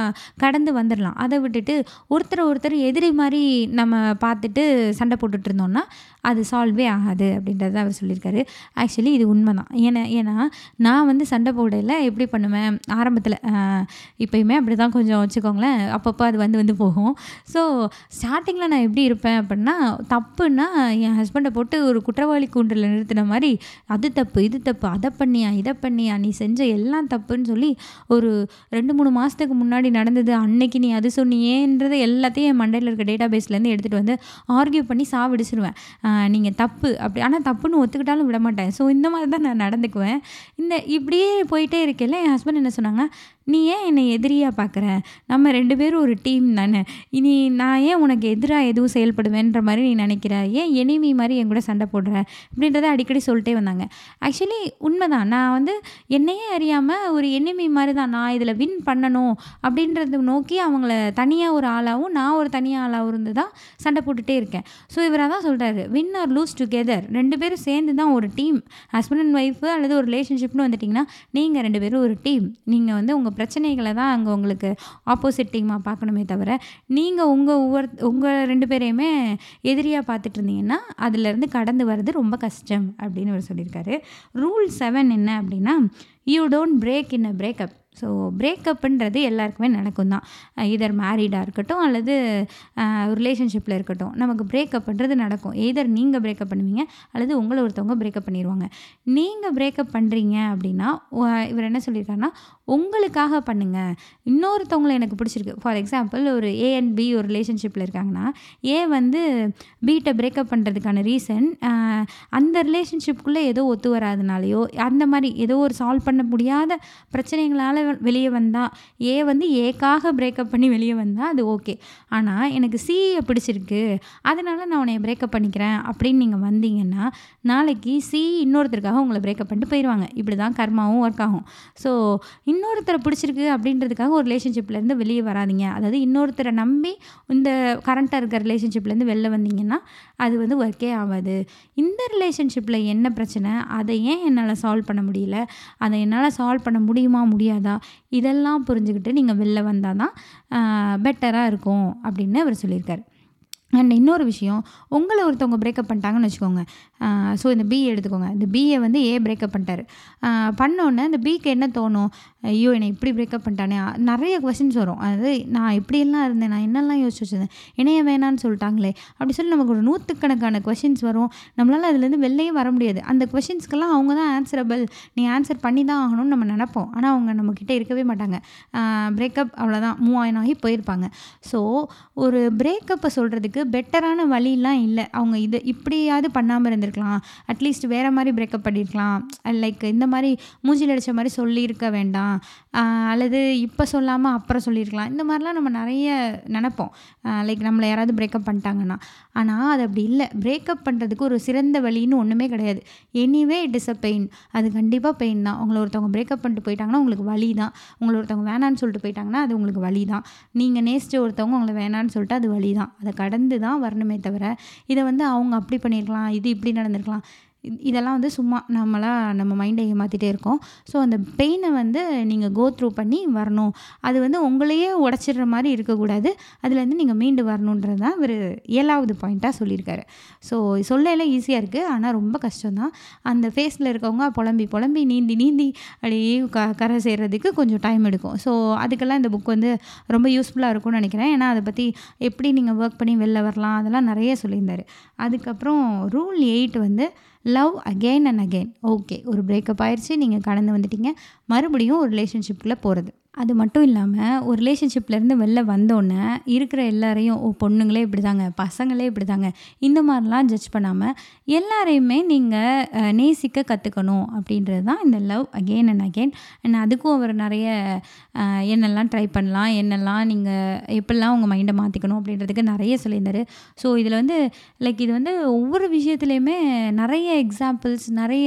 கடந்து வந்துடலாம் அதை விட்டுட்டு ஒருத்தர் ஒருத்தர் எதிரி மாதிரி நம்ம பார்த்துட்டு சண்டை போட்டுட்டு இருந்தோம்னா அது சால்வே ஆகாது அப்படின்றத அவர் சொல்லியிருக்காரு ஆக்சுவலி இது உண்மை தான் ஏன்னா ஏன்னா நான் வந்து சண்டை போடையில் எப்படி பண்ணுவேன் ஆரம்பத்தில் இப்போயுமே அப்படி தான் கொஞ்சம் வச்சுக்கோங்களேன் அப்பப்போ அது வந்து வந்து போகும் ஸோ ஸ்டார்டிங்கில் நான் எப்படி இருப்பேன் அப்படின்னா தப்புன்னா என் ஹஸ்பண்டை போட்டு ஒரு குற்றவாளி கூண்டில் நிறுத்தின மாதிரி அது தப்பு இது தப்பு அதை பண்ணியா இதை பண்ணியா நீ செஞ்ச எல்லாம் தப்புன்னு சொல்லி ஒரு ரெண்டு மூணு மாதத்துக்கு முன்னாடி நடந்தது அன்னைக்கு நீ அது சொன்னியேன்றது எல்லாத்தையும் என் மண்டையில் இருக்க டேட்டா பேஸ்லேருந்து எடுத்துகிட்டு வந்து ஆர்கியூ பண்ணி சாவடிச்சிருவேன் நீங்கள் தப்பு அப்படி ஆனால் தப்புன்னு ஒத்துக்கிட்டாலும் விட மாட்டேன் ஸோ இந்த மாதிரி தான் நான் நடந்துக்குவேன் இந்த இப்படியே போயிட்டே இருக்கல என் ஹஸ்பண்ட் என்ன சொன்னாங்க நீ ஏன் என்னை எதிரியாக பார்க்குற நம்ம ரெண்டு பேரும் ஒரு டீம் தானே இனி நான் ஏன் உனக்கு எதிராக எதுவும் செயல்படுவேன்ற மாதிரி நீ நினைக்கிற ஏன் எனிமி மாதிரி என் கூட சண்டை போடுற அப்படின்றத அடிக்கடி சொல்லிட்டே வந்தாங்க ஆக்சுவலி உண்மைதான் நான் வந்து என்னையே அறியாமல் ஒரு எனிமி மாதிரி தான் நான் இதில் வின் பண்ணணும் அப்படின்றத நோக்கி அவங்கள தனியாக ஒரு ஆளாகவும் நான் ஒரு தனியாக ஆளாகவும் இருந்து தான் சண்டை போட்டுகிட்டே இருக்கேன் ஸோ இவராக தான் சொல்கிறாரு வின் ஆர் லூஸ் டுகெதர் ரெண்டு பேரும் சேர்ந்து தான் ஒரு டீம் ஹஸ்பண்ட் அண்ட் ஒய்ஃபு அல்லது ஒரு ரிலேஷன்ஷிப்னு வந்துட்டிங்கன்னா நீங்கள் ரெண்டு பேரும் ஒரு டீம் நீங்கள் வந்து உங்கள் பிரச்சனைகளை தான் அங்கே உங்களுக்கு ஆப்போசிட் டீமாக பார்க்கணுமே தவிர நீங்கள் உங்கள் ஒவ்வொரு உங்கள் ரெண்டு பேரையுமே எதிரியாக பார்த்துட்டு இருந்தீங்கன்னா அதுலேருந்து கடந்து வர்றது ரொம்ப கஷ்டம் அப்படின்னு அவர் சொல்லியிருக்காரு ரூல் செவன் என்ன அப்படின்னா you don't break in a breakup so பிரேக்கப்புன்றது எல்லாருக்குமே நடக்கும் தான் இதர் மேரீடாக இருக்கட்டும் அல்லது ரிலேஷன்ஷிப்பில் இருக்கட்டும் நமக்கு பிரேக்கப்ன்றது நடக்கும் எதர் நீங்கள் பிரேக்கப் பண்ணுவீங்க அல்லது உங்களை ஒருத்தவங்க பிரேக்கப் பண்ணிடுவாங்க நீங்கள் பிரேக்கப் பண்ணுறீங்க அப்படின்னா இவர் என்ன சொல்லியிருக்காருன்னா உங்களுக்காக பண்ணுங்கள் இன்னொருத்தவங்களை எனக்கு பிடிச்சிருக்கு ஃபார் எக்ஸாம்பிள் ஒரு ஏ அண்ட் பி ஒரு ரிலேஷன்ஷிப்பில் இருக்காங்கன்னா ஏ வந்து பீட்டை பிரேக்கப் பண்ணுறதுக்கான ரீசன் அந்த ரிலேஷன்ஷிப்புக்குள்ளே ஏதோ ஒத்து வராதனாலையோ அந்த மாதிரி ஏதோ ஒரு சால்வ் பண்ண முடியாத பிரச்சனைகளால் வெளியே வந்தால் ஏ வந்து ஏக்காக பிரேக்கப் பண்ணி வெளியே வந்தால் அது ஓகே ஆனால் எனக்கு சியை பிடிச்சிருக்கு அதனால் நான் உன்னை பிரேக்கப் பண்ணிக்கிறேன் அப்படின்னு நீங்கள் வந்தீங்கன்னா நாளைக்கு சி இன்னொருத்தருக்காக உங்களை பிரேக்கப் பண்ணிட்டு போயிடுவாங்க இப்படி தான் கர்மாவும் ஒர்க் ஆகும் ஸோ இன்னொருத்தரை பிடிச்சிருக்கு அப்படின்றதுக்காக ஒரு ரிலேஷன்ஷிப்லேருந்து வெளியே வராதிங்க அதாவது இன்னொருத்தரை நம்பி இந்த கரண்ட்டாக இருக்க ரிலேஷன்ஷிப்லேருந்து வெளில வந்தீங்கன்னா அது வந்து ஒர்க்கே ஆகாது இந்த ரிலேஷன்ஷிப்பில் என்ன பிரச்சனை அதை ஏன் என்னால் சால்வ் பண்ண முடியல அதை என்னால் சால்வ் பண்ண முடியுமா முடியாதா இதெல்லாம் புரிஞ்சுக்கிட்டு நீங்கள் வெளில வந்தால் தான் பெட்டராக இருக்கும் அப்படின்னு அவர் சொல்லியிருக்காரு அண்ட் இன்னொரு விஷயம் உங்களை ஒருத்தவங்க பிரேக்கப் பண்ணிட்டாங்கன்னு வச்சுக்கோங்க ஸோ இந்த பி எடுத்துக்கோங்க இந்த பியை வந்து ஏ பிரேக்கப் பண்ணிட்டாரு பண்ணோன்னே இந்த பிக்கு என்ன தோணும் ஐயோ என்னை இப்படி பிரேக்கப் பண்ணிட்டானே நிறைய கொஷின்ஸ் வரும் அதாவது நான் இப்படியெல்லாம் இருந்தேன் நான் என்னெல்லாம் யோசிச்சு வச்சுருந்தேன் என்னைய வேணான்னு சொல்லிட்டாங்களே அப்படி சொல்லி நமக்கு ஒரு நூற்றுக்கணக்கான கொஷின்ஸ் வரும் நம்மளால் அதுலேருந்து வெளிலையே வர முடியாது அந்த கொஷின்ஸ்க்கெல்லாம் அவங்க தான் ஆன்சரபிள் நீ ஆன்சர் பண்ணி தான் ஆகணும்னு நம்ம நினப்போம் ஆனால் அவங்க நம்மக்கிட்ட இருக்கவே மாட்டாங்க பிரேக்கப் அவ்வளோதான் மூவ் ஆகி போயிருப்பாங்க ஸோ ஒரு பிரேக்கப்பை சொல்கிறதுக்கு பெட்டரான வழிலாம் இல்லை அவங்க இது இப்படியாவது பண்ணாமல் இருந்திருக்கலாம் அட்லீஸ்ட் வேறு மாதிரி பிரேக்கப் பண்ணியிருக்கலாம் லைக் இந்த மாதிரி மூஞ்சில் அடித்த மாதிரி சொல்லியிருக்க வேண்டாம் அல்லது இப்போ சொல்லாமல் அப்புறம் சொல்லியிருக்கலாம் இந்த மாதிரிலாம் நம்ம நிறைய நினப்போம் லைக் நம்மளை யாராவது பிரேக்கப் பண்ணிட்டாங்கன்னா ஆனால் அது அப்படி இல்லை பிரேக்கப் பண்ணுறதுக்கு ஒரு சிறந்த வழின்னு ஒன்றுமே கிடையாது anyway it is a pain அது கண்டிப்பாக பெயின் தான் உங்களை ஒருத்தவங்க பிரேக்கப் பண்ணிட்டு போயிட்டாங்கன்னா உங்களுக்கு வலி தான் உங்களை ஒருத்தவங்க வேணான்னு சொல்லிட்டு போயிட்டாங்கன்னா அது உங்களுக்கு வலி தான் நீங்கள் நேசித்த ஒருத்தவங்க உங்களை வேணான்னு சொல்லிட்டு அது வலி தான் அதை கடந்து தான் வரணுமே தவிர இதை வந்து அவங்க அப்படி பண்ணியிருக்கலாம் இது இப்படி நடந்திருக்கலாம் இதெல்லாம் வந்து சும்மா நம்மளாக நம்ம மைண்டை ஏமாற்றிட்டே இருக்கோம் ஸோ அந்த பெயினை வந்து நீங்கள் கோ த்ரூ பண்ணி வரணும் அது வந்து உங்களையே உடச்சிடுற மாதிரி இருக்கக்கூடாது அதுலேருந்து நீங்கள் மீண்டு வரணுன்றது தான் இவர் ஏழாவது பாயிண்ட்டாக சொல்லியிருக்காரு ஸோ சொல்லல ஈஸியாக இருக்குது ஆனால் ரொம்ப கஷ்டம்தான் அந்த ஃபேஸில் இருக்கவங்க புலம்பி புலம்பி நீந்தி நீந்தி அப்படியே க கரை சேர்கிறதுக்கு கொஞ்சம் டைம் எடுக்கும் ஸோ அதுக்கெல்லாம் இந்த புக் வந்து ரொம்ப யூஸ்ஃபுல்லாக இருக்கும்னு நினைக்கிறேன் ஏன்னா அதை பற்றி எப்படி நீங்கள் ஒர்க் பண்ணி வெளில வரலாம் அதெல்லாம் நிறைய சொல்லியிருந்தார் அதுக்கப்புறம் ரூல் எயிட் வந்து love again and again okay ஒரு பிரேக்கப் ஆயிடுச்சு நீங்கள் கடந்து வந்துட்டீங்க மறுபடியும் ஒரு ரிலேஷன்ஷிப்பில் போகிறது அது மட்டும் இல்லாமல் ஒரு ரிலேஷன்ஷிப்லேருந்து வெளில வந்தோடனே இருக்கிற எல்லாரையும் ஓ பொண்ணுங்களே இப்படி தாங்க பசங்களே இப்படி தாங்க இந்த மாதிரிலாம் ஜட்ஜ் பண்ணாமல் எல்லாரையுமே நீங்கள் நேசிக்க கற்றுக்கணும் அப்படின்றது தான் இந்த love again and again and அதுக்கும் அவர் நிறைய என்னெல்லாம் ட்ரை பண்ணலாம் என்னெல்லாம் நீங்கள் எப்படிலாம் உங்கள் மைண்டை மாற்றிக்கணும் அப்படின்றதுக்கு நிறைய சொல்லியிருந்தார் ஸோ இதில் வந்து லைக் இது வந்து ஒவ்வொரு விஷயத்துலையுமே நிறைய எக்ஸாம்பிள்ஸ் நிறைய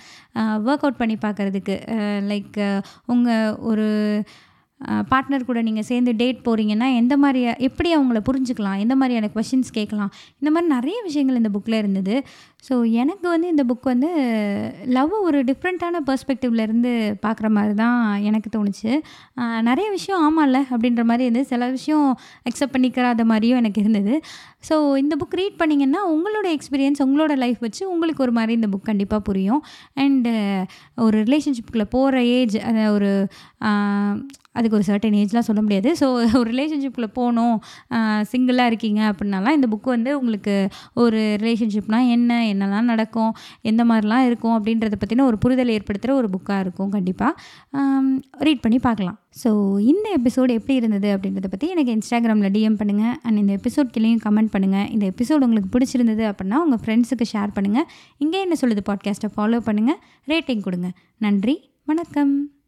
ஒர்க் அவுட் பண்ணி பார்க்குறதுக்கு லைக் உங்கள் ஒரு பார்ட்னர் கூட நீங்கள் சேர்ந்து டேட் போகிறீங்கன்னா எந்த மாதிரி எப்படி அவங்கள புரிஞ்சுக்கலாம் எந்த மாதிரியான கொஷின்ஸ் கேட்கலாம் இந்த மாதிரி நிறைய விஷயங்கள் இந்த புக்கில் இருந்தது ஸோ எனக்கு வந்து இந்த புக் வந்து லவ் ஒரு டிஃப்ரெண்ட்டான பெர்ஸ்பெக்டிவ்லேருந்து பார்க்குற மாதிரி தான் எனக்கு தோணுச்சு ஆஹ் நிறைய விஷயம் ஆமாம்ல அப்படின்ற மாதிரி இருந்து சில விஷயம் அக்செப்ட் பண்ணிக்கிறாத மாதிரியும் எனக்கு இருந்தது ஸோ இந்த புக் ரீட் பண்ணிங்கன்னா உங்களோட எக்ஸ்பீரியன்ஸ் உங்களோட லைஃப் வச்சு உங்களுக்கு ஒரு மாதிரி இந்த புக் கண்டிப்பாக புரியும் அண்டு ஒரு ரிலேஷன்ஷிப்புக்குள்ளே போகிற ஏஜ் அதை ஒரு ஆஹ் அதுக்கு ஒரு சர்டன் ஏஜ்லாம் சொல்ல முடியாது ஸோ ஒரு ரிலேஷன்ஷிப்பில் போகணும் சிங்கிளாக இருக்கீங்க அப்படின்னாலாம் இந்த புக் வந்து உங்களுக்கு ஒரு ரிலேஷன்ஷிப்னால் என்ன என்னெல்லாம் நடக்கும் எந்த மாதிரிலாம் இருக்கும் அப்படின்றத பற்றின ஒரு புரிதல் ஏற்படுத்துகிற ஒரு புக்காக இருக்கும் கண்டிப்பாக ரீட் பண்ணி பார்க்கலாம் ஸோ இந்த எபிசோடு எப்படி இருந்தது அப்படின்றத பற்றி எனக்கு இன்ஸ்டாகிராமில் டிஎம் பண்ணுங்கள் அண்ட் இந்த எபிசோட் கீழேயும் கமெண்ட் பண்ணுங்கள் இந்த எபிசோட் உங்களுக்கு பிடிச்சிருந்தது அப்படின்னா உங்கள் ஃப்ரெண்ட்ஸுக்கு ஷேர் பண்ணுங்கள் இங்கே என்ன சொல்லுது பாட்காஸ்ட்டை ஃபாலோ பண்ணுங்கள் ரேட்டிங் கொடுங்க நன்றி வணக்கம்